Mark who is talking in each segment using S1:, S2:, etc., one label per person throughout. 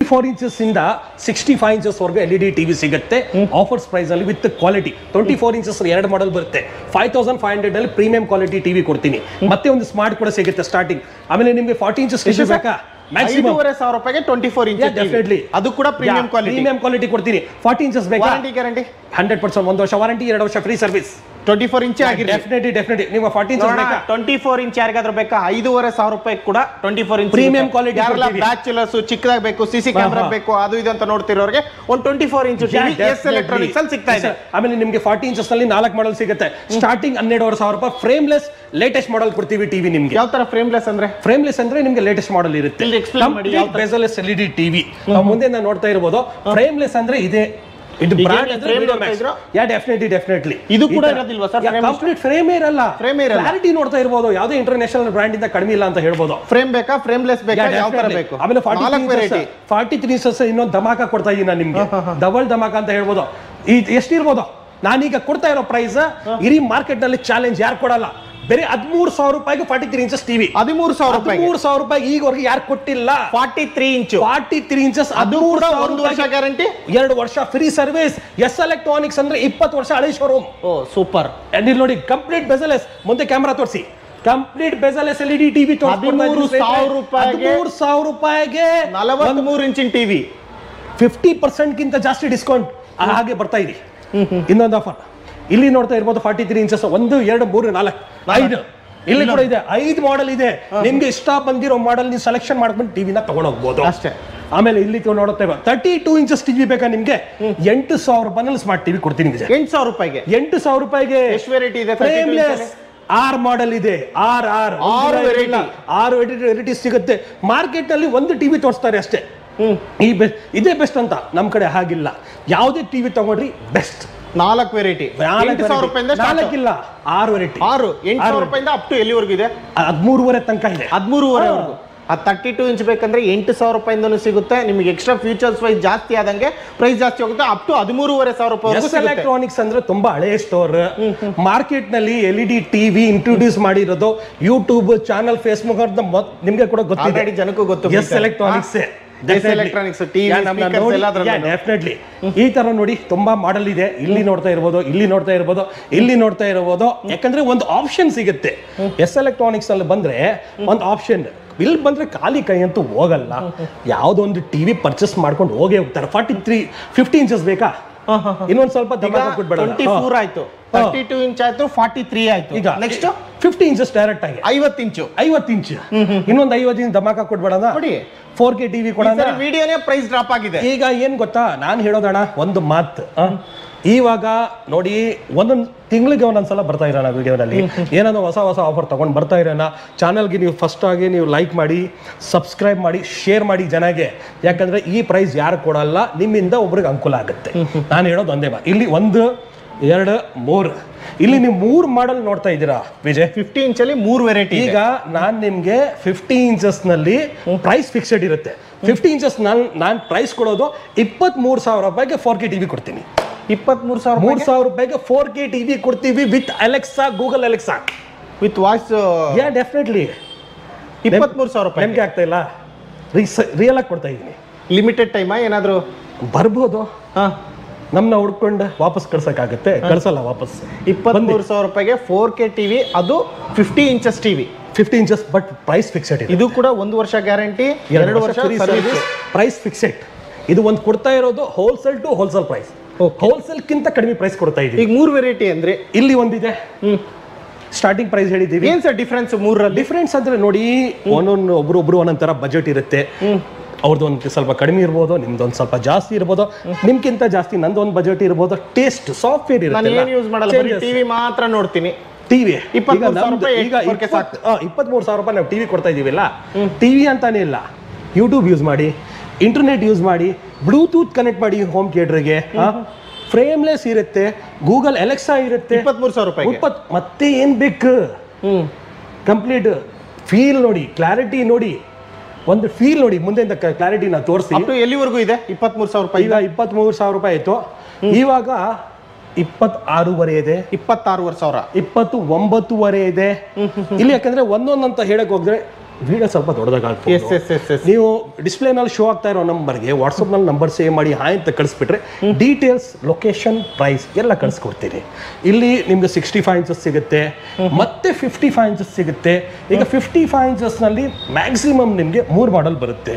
S1: Four inches ಇಂದ sixty five inches ವರೆಗೂ L E D TV ಸಿಗುತ್ತೆ ಆಫರ್ಸ್ ಪ್ರೈಸ್ ಅಲ್ಲಿ with quality twenty four inches ಎರಡು model ಬರುತ್ತೆ ಫೈವ್ ತೌಸಂಡ್ ಫೈವ್ ಹಂಡ್ರೆಡ್ ಅಲ್ಲಿ ಪ್ರೀಮಿಯಂ ಕ್ವಾಲಿಟಿ ಟಿವಿ ಕೊಡ್ತೀನಿ ಮತ್ತೆ ಒಂದು ಸ್ಮಾರ್ಟ್ ಕೂಡ ಸಿಗುತ್ತೆ ಸ್ಟಾರ್ಟಿಂಗ್ ಆಮೇಲೆ ನಿಮಗೆ ಫಾರ್ಟಿ ಇಂಚಸ್ ಟಿವಿ ಬೇಕಾ ಮ್ಯಾಕ್ಸಿಮಮ್
S2: ಐದೂವರೆ ಸಾವಿರ ರೂಪಾಯಿಗೆ ಟ್ವೆಂಟಿ ಫೋರ್ ಇಂಚ್
S1: ಡೆಫಿನೆಟ್ಲಿ
S2: ಅದು ಕೂಡ ಪ್ರೀಮಿಯಂ ಕ್ವಾಲಿಟಿ
S1: ಪ್ರೀಮಿಯಂ ಕ್ವಾಲಿಟಿ ಕೊಡ್ತೀನಿ ಫಾರ್ಟಿ ಇಂಚಸ್ ಬೇಕಾ
S2: ವಾರಂಟಿ ಗ್ಯಾರಂಟಿ
S1: ಹಂಡ್ರೆಡ್ ಪರ್ಸೆಂಟ್ ಒಂದು ವರ್ಷ ವಾರಂಟಿ ಎರಡು ವರ್ಷ free service
S2: twenty four inch ಆಗಿರಲಿ
S1: ಡೆಫಿನೆಟ್ಲಿ ಡೆಫಿನೆಟ್ಲಿ ನೀವು ಫಾರ್ಟಿ ಇಂಚಸ್ ಬೇಕಾ
S2: ಟ್ವೆಂಟಿ ಫೋರ್ ಇಂಚ್ ಯಾರಿಗಾದ್ರೂ ಬೇಕಾ ಐದೂವರೆ ಸಾವಿರ ರೂಪಾಯಿ ಕೂಡ twenty four inch
S1: Premium quality
S2: ಯಾರೆಲ್ಲ
S1: ಕೊಡ್ತೀವಿ.
S2: ಬ್ಯಾಚುಲರ್ಸ್ ಚಿಕ್ಕದಾಗಿ ಬೇಕು ಸಿ ಸಿ ಕ್ಯಾಮ್ರಾ
S1: ಹಾ.
S2: ಬೇಕು ಅದು ಇದು ಅಂತ ನೋಡ್ತಿರೋರಿಗೆ ಒಂದು twenty four inch TV S electronics ಅಲ್ಲಿ ಸಿಗ್ತಾ ಇದೆ
S1: ಆಮೇಲೆ ನಿಮಗೆ ಫಾರ್ಟಿ ಇಂಚಸ್ ನಲ್ಲಿ ನಾಲ್ಕು ಮಾಡಲ್ ಸಿಗುತ್ತೆ ಸ್ಟಾರ್ಟಿಂಗ್ ಹನ್ನೆರಡುವರೆ ಸಾವಿರ ರೂಪಾಯಿ ಫ್ರೇಮ್ಲೆಸ್ ಲೇಟೆಸ್ಟ್ ಮಾಡಲ್ ಕೊಡ್ತೀವಿ ಟಿವಿ ನಿಮ್ಗೆ
S2: ಯಾವ ತರ ಫ್ರೇಮ್ಲೆಸ್ ಅಂದ್ರೆ
S1: ಫ್ರೇಮ್ಲೆಸ್ ಅಂದ್ರೆ ನಿಮ್ಗೆ ಲೇಟೆಸ್ಟ್ ಮಾಡಲ್ ಇರುತ್ತೆ
S2: ಇಲ್ಲಿ explain ಮಾಡಿ, ಯಾವ ತರ?
S1: Bezelless L E D TV ಮುಂದೆ ನಾನು ನೋಡ್ತಾ ಇರ್ಬೋದು ಫ್ರೇಮ್ಲೆಸ್ ಅಂದ್ರೆ ಇದೆ ಇದು
S2: ಈಗ
S1: ಬ್ರಾಂಡ್
S2: ಏನ್ frame ನೋಡ್ತಾ ಇದ್ರೋ?
S1: ಯಾ ಡೆಫಿನೆಟ್ಲಿ ಡೆಫಿನೆಟ್ಲಿ
S2: ಇದು ಕೂಡ ಇರೋದಿಲ್ವಾ sir, frame
S1: ಕಂಪ್ಲೀಟ್ ಫ್ರೇಮ್ ಇರಲ್ಲ
S2: Frame ಇರಲ್ಲ.
S1: ಕ್ಲಾರಿಟಿ ನೋಡ್ತಾ ಇರ್ಬೋದು ಯಾವುದೇ ಇಂಟರ್ನ್ಯಾಷನಲ್ ಬ್ರ್ಯಾಂಡ್ ಇಂದ ಕಡಿಮೆ ಇಲ್ಲ ಅಂತ ಹೇಳ್ಬೋದು
S2: ಫ್ರೇಮ್ ಬೇಕಾ ಫ್ರೇಮ್ಲೆಸ್ ಬೇಕಾ ಯಾವ ತರ ಬೇಕು
S1: ಆಮೇಲೆ
S2: ನಾಲ್ಕು ವೆರೈಟಿ
S1: ಫಾರ್ಟಿ ತ್ರೀ ಸಸ್ ಇನ್ನೊಂದು ಧಮಾಕ ಕೊಡ್ತಾ ಇದೀನಿ ನಾನು ನಿಮ್ಗೆ ಡಬಲ್ ಧಮಾಕ ಅಂತ ಹೇಳ್ಬೋದು ಈ ಎಷ್ಟಿರ್ಬೋದು ನಾನೀಗ ಕೊಡ್ತಾ ಇರೋ ಪ್ರೈಸ್ ಇಡೀ ಮಾರ್ಕೆಟ್ ನಲ್ಲಿ ಚಾಲೆಂಜ್ ಯಾರು ಕೊಡಲ್ಲ ಬೇರೆ ಹದಿಮೂರು ಸಾವಿರ ರೂಪಾಯಿಗೆ ಫಾರ್ಟಿ ತ್ರೀ ಇಂಚಸ್ ಟಿವಿ
S2: ಹದಿಮೂರು ಸಾವಿರ ರೂಪಾಯಿ
S1: ಹದಿಮೂರು ಸಾವಿರ ರೂಪಾಯಿ ಈಗವರೆಗೆ ಯಾರು ಕೊಟ್ಟಿಲ್ಲ
S2: forty three inch
S1: forty three inches
S2: ಅದು ಕೂಡ ಒಂದು ವರ್ಷ ಗ್ಯಾರಂಟಿ
S1: ಎರಡು ವರ್ಷ ಫ್ರೀ ಸರ್ವಿಸ್ ಎಸ್ ಎಲೆಕ್ಟ್ರಾನಿಕ್ಸ್ ಅಂದ್ರೆ ಇಪ್ಪತ್ತು ವರ್ಷ ಹಳೆ ಶೋರೂಮ್
S2: ಓ ಸೂಪರ್
S1: ಇಲ್ಲಿ ನೋಡಿ ಕಂಪ್ಲೀಟ್ ಬೆಸಲೆಸ್ ಮುಂದೆ ಕ್ಯಾಮ್ರಾ ತೋರಿಸಿ complete bezelless L E D TV
S2: ಹದಿಮೂರು ಸಾವಿರ ರೂಪಾಯಿಗೆ-
S1: ಹದಿಮೂರು ಸಾವಿರ ರೂಪಾಯಿಗೆ
S2: ನಲವತ್ಮೂರು ಇಂಚಿನ ಟಿವಿ
S1: ಫಿಫ್ಟಿ ಪರ್ಸೆಂಟ್ ಗಿಂತ ಜಾಸ್ತಿ ಡಿಸ್ಕೌಂಟ್ ಹಾಗೆ ಬರ್ತಾ ಇದೆ ಇನ್ನೊಂದು ಆಫರ್ ಇಲ್ಲಿ ನೋಡ್ತಾ ಇರ್ಬೋದು ಫಾರ್ಟಿ ತ್ರೀ ಇಂಚಸ್ ಒಂದು ಎರಡು ಮೂರು ನಾಲ್ಕು ಐದು ಇಲ್ಲಿ ಕೂಡ ಇದೆ ಐದು ಮಾಡೆಲ್ ಇದೆ ನಿಮ್ಗೆ ಇಷ್ಟ ಬಂದಿರೋ ಮಾಡೆಲ್ ನೀವು ಸೆಲೆಕ್ಷನ್ ಮಾಡ್ಕೊಂಡು ಟಿವಿನ ತಗೊಂಡೋಗ್ಬೋದು
S2: ಅಷ್ಟೇ.
S1: ಆಮೇಲೆ ಇಲ್ಲಿ ನೋಡುತ್ತೇವೆ ತರ್ಟಿ ಟೂ ಇಂಚಸ್ ಟಿವಿ ಬೇಕಾ ನಿಮ್ಗೆ ಎಂಟು ಸಾವಿರ ರೂಪಾಯಿನಲ್ಲಿ ಸ್ಮಾರ್ಟ್ ಟಿವಿ ಕೊಡ್ತೀನಿ ವಿಜಯ್
S2: ಎಂಟು ಸಾವಿರ ರೂಪಾಯಿಗೆ
S1: ಎಂಟು ಸಾವಿರ ರೂಪಾಯಿಗೆ
S2: ಎಷ್ಟು ವೆರೈಟಿ ಇದೆ 32
S1: ಫ್ರೇಮ್ಲೆಸ್
S2: ಇಂಚಲ್ಲಿ?
S1: ಆರ್ ಮಾಡೆಲ್ ಇದೆ ಆರ್ ಆರ್
S2: ಆರು variety.
S1: ಆರು ವೆರೈಟಿ ಸಿಗುತ್ತೆ ಮಾರ್ಕೆಟ್ ನಲ್ಲಿ ಒಂದು ಟಿವಿ ತೋರಿಸ್ತಾರೆ ಅಷ್ಟೇ ಈ ಬೆಸ್ಟ್ ಇದೇ ಬೆಸ್ಟ್ ಅಂತ ನಮ್ ಕಡೆ ಹಾಗಿಲ್ಲ ಯಾವುದೇ ಟಿವಿ ತಗೊಂಡ್ರಿ ಬೆಸ್ಟ್
S2: ನಾಲ್ಕು ವೆರೈಟಿ ಎಂಟು ಸಾವಿರ ರೂಪಾಯಿಂದ start.
S1: ನಾಲ್ಕಿಲ್ಲ ಆರು ವೆರೈಟಿ
S2: ಆರು ಎಂಟು ಸಾವಿರ ರೂಪಾಯಿಂದ ಅಪ್ ಟು ಎಲ್ಲಿವರೆಗೂ ಇದೆ
S1: ಹದಿಮೂರುವರೆ ತನಕ ಇದೆ
S2: ಹದಿಮೂರುವರೆವರೆಗೂ ಆ ತರ್ಟಿ ಟೂ ಇಂಚ್ ಬೇಕಂದ್ರೆ ಎಂಟು ಸಾವಿರ ರೂಪಾಯಿಂದನೂ ಸಿಗುತ್ತೆ ನಿಮಗೆ ಎಕ್ಸ್ಟ್ರಾ ಫೀಚರ್ಸ್ ವೈಸ್ ಜಾಸ್ತಿ ಆದಂಗೆ ಪ್ರೈಸ್ ಜಾಸ್ತಿ ಹೋಗುತ್ತೆ ಅಪ್ ಟು ಹದಿಮೂರುವರೆ ಸಾವಿರ ರೂಪಾಯಿ
S1: ಎಸ್ ಎಲೆಕ್ಟ್ರಾನಿಕ್ಸ್ ಅಂದ್ರೆ ತುಂಬಾ ಹಳೆ ಸ್ಟೋರ್ ಮಾರ್ಕೆಟ್ ನಲ್ಲಿ L E D TV introduce ಮಾಡಿರೋದು ಯೂಟ್ಯೂಬ್ ಚಾನಲ್ ಫೇಸ್ಬುಕ್ ಅಂತ ಮೊದ್- ನಿಮ್ಗೆ ಕೂಡ ಗೊತ್ತಿದೆ
S2: Already ಜನಕ್ಕೂ ಗೊತ್ತು
S1: S Electronics
S2: S Electronics TV ಎಲ್ಲ ಅದ್ರಲ್ಲಿ
S1: ಡೆಫಿನೆಟ್ಲಿ ಈ ತರ ನೋಡಿ ತುಂಬಾ ಮಾಡೆಲ್ ಇದೆ ಇಲ್ಲಿ ನೋಡ್ತಾ ಇರ್ಬೋದು ಇಲ್ಲಿ ನೋಡ್ತಾ ಇರ್ಬೋದು ಇಲ್ಲಿ ನೋಡ್ತಾ ಇರ್ಬೋದು ಯಾಕಂದ್ರೆ ಒಂದು ಆಪ್ಷನ್ ಸಿಗುತ್ತೆ ಎಸ್ ಎಲೆಕ್ಟ್ರಾನಿಕ್ಸ್ ಅಲ್ಲಿ ಬಂದ್ರೆ ಒಂದು ಆಪ್ಷನ್ ಇಲ್ಲಿ ಬಂದ್ರೆ ಖಾಲಿ ಕೈ ಅಂತೂ ಹೋಗಲ್ಲ ಯಾವ್ದೋ ಒಂದು ಟಿವಿ ಪರ್ಚೇಸ್ ಮಾಡ್ಕೊಂಡು ಹೋಗೇ ಹೋಗ್ತಾರೆ ಫಾರ್ಟಿ ತ್ರೀ ಫಿಫ್ಟಿ ಇಂಚಸ್ ಬೇಕಾ ಇನ್ನೊಂದ್ ಸ್ವಲ್ಪ
S2: ಟ್ವೆಂಟಿ
S1: ದಬಾಕ
S2: ಫೋರ್ ಆಯ್ತು ತರ್ಟಿ ಟೂ ಇಂಚ್ ಆಯ್ತು ಫಾರ್ಟಿ ತ್ರೀ ಆಯ್ತು
S1: ಈಗ
S2: ನೆಕ್ಸ್ಟ್
S1: ಫಿಫ್ಟಿ ಇಂಚಸ್ ಡೈರೆಕ್ಟ್ ಆಗಿ
S2: ಐವತ್ತು ಇಂಚು
S1: ಐವತ್ತು ಇಂಚ್ ಇನ್ನೊಂದು ಐವತ್ತು ಇಂಚ್ ಧಮಾಕ ಕೊಡ್ಬೇಡ
S2: ಕೊಡಿ.
S1: ಫೋರ್ ಕೆ ಟಿವಿ ಕೊಡೋಣ
S2: ವಿಡಿಯೋನೇ ಪ್ರೈಸ್ ಡ್ರಾಪ್ ಆಗಿದೆ
S1: ಈಗ ಏನ್ ಗೊತ್ತಾ ನಾನು ಹೇಳೋದಣ್ಣ ಒಂದು ಮಾತು ಆ? ಇವಾಗ ನೋಡಿ ಒಂದೊಂದು ತಿಂಗಳಿಗೆ ಒಂದೊಂದ್ಸಲ ಬರ್ತಾ ಇರೋಣ ವಿಡಿಯೋನಲ್ಲಿ ಏನಾದ್ರು ಹೊಸ ಹೊಸ ಆಫರ್ ತಗೊಂಡ್ ಬರ್ತಾ ಇರೋಣ ಚಾನಲ್ಗೆ ನೀವು ಫಸ್ಟ್ ಆಗಿ ನೀವು ಲೈಕ್ ಮಾಡಿ ಸಬ್ಸ್ಕ್ರೈಬ್ ಮಾಡಿ ಶೇರ್ ಮಾಡಿ ಜನಗೆ ಯಾಕಂದ್ರೆ ಈ ಪ್ರೈಸ್ ಯಾರು ಕೊಡಲ್ಲ ನಿಮ್ಮಿಂದ ಒಬ್ರಿಗೆ ಅನುಕೂಲ ಆಗುತ್ತೆ ನಾನು ಹೇಳೋದು ಒಂದೇ ಬಾ ಇಲ್ಲಿ ಒಂದು ಎರಡು ಮೂರು ಇಲ್ಲಿ ನೀವು ಮೂರು ಮಾಡಲ್ ನೋಡ್ತಾ ಇದ್ದೀರಾ ವಿಜಯ್
S2: ಫಿಫ್ಟಿ ಇಂಚಲ್ಲಿ ಮೂರು ವೆರೈಟಿ
S1: ಈಗ ನಾನ್ ನಿಮ್ಗೆ ಫಿಫ್ಟಿ ಇಂಚಸ್ ನಲ್ಲಿ ಪ್ರೈಸ್ ಫಿಕ್ಸೆಡ್ ಇರುತ್ತೆ ಫಿಫ್ಟಿ ಇಂಚಸ್ ನಾನು ನಾನು ಪ್ರೈಸ್ ಕೊಡೋದು ಇಪ್ಪತ್ತ್ ಮೂರು ಸಾವಿರ ರೂಪಾಯಿಗೆ ಫೋರ್ ಕೆ ಟಿವಿ ಕೊಡ್ತೀನಿ
S2: ಇಪ್ಪತ್ಮೂರು ಸಾವಿರ
S1: ಮೂರ್ ಸಾವಿರ ರೂಪಾಯಿಗೆ ಫೋರ್ ಕೆ ಟಿವಿ ಕೊಡ್ತೀವಿ with Alexa Google Alexa
S2: with voice
S1: yeah definitely
S2: ಇಪ್ಪತ್ಮೂರು ಸಾವಿರ ರೂಪಾಯಿ
S1: ನೆಮ್ಗೆ ಆಗ್ತಾ ಇಲ್ಲ ರಿಯಲ್ ಆಗಿ ಕೊಡ್ತಾ ಇದ್ದೀನಿ
S2: ಲಿಮಿಟೆಡ್ ಟೈಮಾ ಏನಾದ್ರು
S1: ಬರ್ಬೋದು
S2: ಹಾ
S1: ನಮ್ನ ಹುಡ್ಕೊಂಡು ವಾಪಸ್ ಕಳ್ಸಕ್ಕಾಗತ್ತೆ ಕಳ್ಸಲ್ಲ ವಾಪಸ್
S2: ಇಪ್ಪತ್ಮೂರು ಸಾವಿರ ರೂಪಾಯಿಗೆ ಫೋರ್ ಕೆ ಟಿವಿ ಅದು fifty inches TV
S1: fifty inches but price fixed ಇದೆ
S2: ಇದು ಕೂಡ ಒಂದು ವರ್ಷ ಗ್ಯಾರಂಟಿ ಎರಡು ವರ್ಷ ಸರ್ವಿಸ್
S1: ಪ್ರೈಸ್ ಫಿಕ್ಸೆಡ್ ಇದು ಒಂದು ಕೊಡ್ತಾ ಇರೋದು wholesale to wholesale price wholesale ಕಿಂತ ಕಡಿಮೆ ಪ್ರೈಸ್ ಕೊಡ್ತಾ ಇದೀವಿ
S2: ಈಗ ಮೂರು ವೆರೈಟಿ ಅಂದ್ರೆ
S1: ಇಲ್ಲಿ ಒಂದಿದೆ ಸ್ಟಾರ್ಟಿಂಗ್ ಪ್ರೈಸ್ ಹೇಳಿದೀವಿ
S2: ಏನ್ ಸರ್ ಡಿಫ್ರೆನ್ಸ್ ಮೂರರಲ್ಲಿ
S1: ಡಿಫ್ರೆನ್ಸ್ ಅಂದ್ರೆ ನೋಡಿ ಒಂದೊಂದು ಒಬ್ರು ಒಬ್ರು ಒಂದೊಂದ್ ತರ ಬಜೆಟ್ ಇರುತ್ತೆ ಅವ್ರದ್ದು ಒಂದು ಸ್ವಲ್ಪ ಕಡಿಮೆ ಇರ್ಬೋದು ನಿಮ್ದು ಒಂದು ಸ್ವಲ್ಪ ಜಾಸ್ತಿ ಇರ್ಬೋದು ನಿಮ್ಗಿಂತ ಜಾಸ್ತಿ ನಂದು ಒಂದು ಬಜೆಟ್ ಇರ್ಬೋದು ಟೇಸ್ಟ್ ಸಾಫ್ಟ್ವೇರ್
S2: ನಾನು
S1: ಇರುತ್ತೆ
S2: ಏನು ಯೂಸ್ ಮಾಡಲ್ಲ ಬರೀ ಟಿವಿ ಮಾತ್ರ ನೋಡ್ತೀನಿ
S1: ಟಿವಿ
S2: ಇಪ್ಪತ್ಮೂರು ಸಾವಿರ ರೂಪಾಯಿ
S1: ಈಗ
S2: 8K ಸಾಕು.
S1: ಇಪ್ಪತ್ಮೂರು ಸಾವಿರ ರೂಪಾಯಿ ನಾವು ಟಿವಿ ಕೊಡ್ತಾ ಇದೀವಿಲ್ಲ ಟಿವಿ ಅಂತಾನೆ ಇಲ್ಲ ಯೂಟ್ಯೂಬ್ ಯೂಸ್ ಮಾಡಿ ಇಂಟರ್ನೆಟ್ ಯೂಸ್ ಮಾಡಿ ಬ್ಲೂಟೂತ್ ಕನೆಕ್ಟ್ ಮಾಡಿ ಹೋಮ್ ಥಿಯೇಟರ್ಗೆ ಫ್ರೇಮ್ಲೆಸ್ ಇರುತ್ತೆ ಗೂಗಲ್ ಎಲೆಕ್ಸಾ ಇರುತ್ತೆ
S2: ಇಪ್ಪತ್ಮೂರು ಸಾವಿರ ರೂಪಾಯಿ
S1: ಇಪ್ಪತ್ ಮತ್ತೆ ಏನ್ ಬೇಕು
S2: ಹ್ಮ್
S1: ಕಂಪ್ಲೀಟ್ ಫೀಲ್ ನೋಡಿ ಕ್ಲಾರಿಟಿ ನೋಡಿ ಒಂದು ಫೀಲ್ ನೋಡಿ ಮುಂದೆಯಿಂದ ಕ್ಲಾರಿಟಿ ನಾ ತೋರಿಸಿ
S2: ಅಪ್ ಟು ಎಲ್ಲಿವರೆಗೂ ಇದೆ ಇಪ್ಪತ್ಮೂರು ಸಾವಿರ ರೂಪಾಯಿ
S1: ಈಗ ಇಪ್ಪತ್ಮೂರು ಸಾವಿರ ರೂಪಾಯಿ ಆಯ್ತು ಇವಾಗ ಇಪ್ಪತ್ತಾರೂವರೆ ಇದೆ
S2: ಇಪ್ಪತ್ತಾರೂವರೆ ಸಾವಿರ
S1: ಇಪ್ಪತ್ತು ಒಂಬತ್ತುವರೆ ಇದೆ ಇಲ್ಲಿ ಯಾಕಂದ್ರೆ ಒಂದೊಂದು ಅಂತ ಹೇಳಕ್ ಹೋದ್ರೆ ವಿಡಿಯೋ ಸ್ವಲ್ಪ ದೊಡ್ಡದಾಗ್ತದೆ
S2: ಎಸ್ ಎಸ್ ಎಸ್ ಎಸ್
S1: ನೀವು ಡಿಸ್ಪ್ಲೇನಲ್ಲಿ ಶೋ ಆಗ್ತಾ ಇರೋ ನಂಬರ್ಗೆ ವಾಟ್ಸಪ್ನಲ್ಲಿ ನಂಬರ್ ಸೇವ್ ಮಾಡಿ ಹಾಯ್ ಅಂತ ಕಳಿಸ್ಬಿಟ್ರೆ ಡೀಟೇಲ್ಸ್ ಲೊಕೇಶನ್ ಪ್ರೈಸ್ ಎಲ್ಲ ಕಳಿಸ್ಕೊಡ್ತೀನಿ ಇಲ್ಲಿ ನಿಮ್ಗೆ ಸಿಕ್ಸ್ಟಿ ಫೈವ್ ಇಂಚಸ್ ಸಿಗುತ್ತೆ ಮತ್ತೆ ಫಿಫ್ಟಿ ಫೈವ್ ಇಂಚಸ್ ಸಿಗುತ್ತೆ ಈಗ ಫಿಫ್ಟಿ ಫೈವ್ ಇಂಚಸ್ನಲ್ಲಿ ಮ್ಯಾಕ್ಸಿಮಮ್ ನಿಮಗೆ ಮೂರು ಮಾಡಲ್ ಬರುತ್ತೆ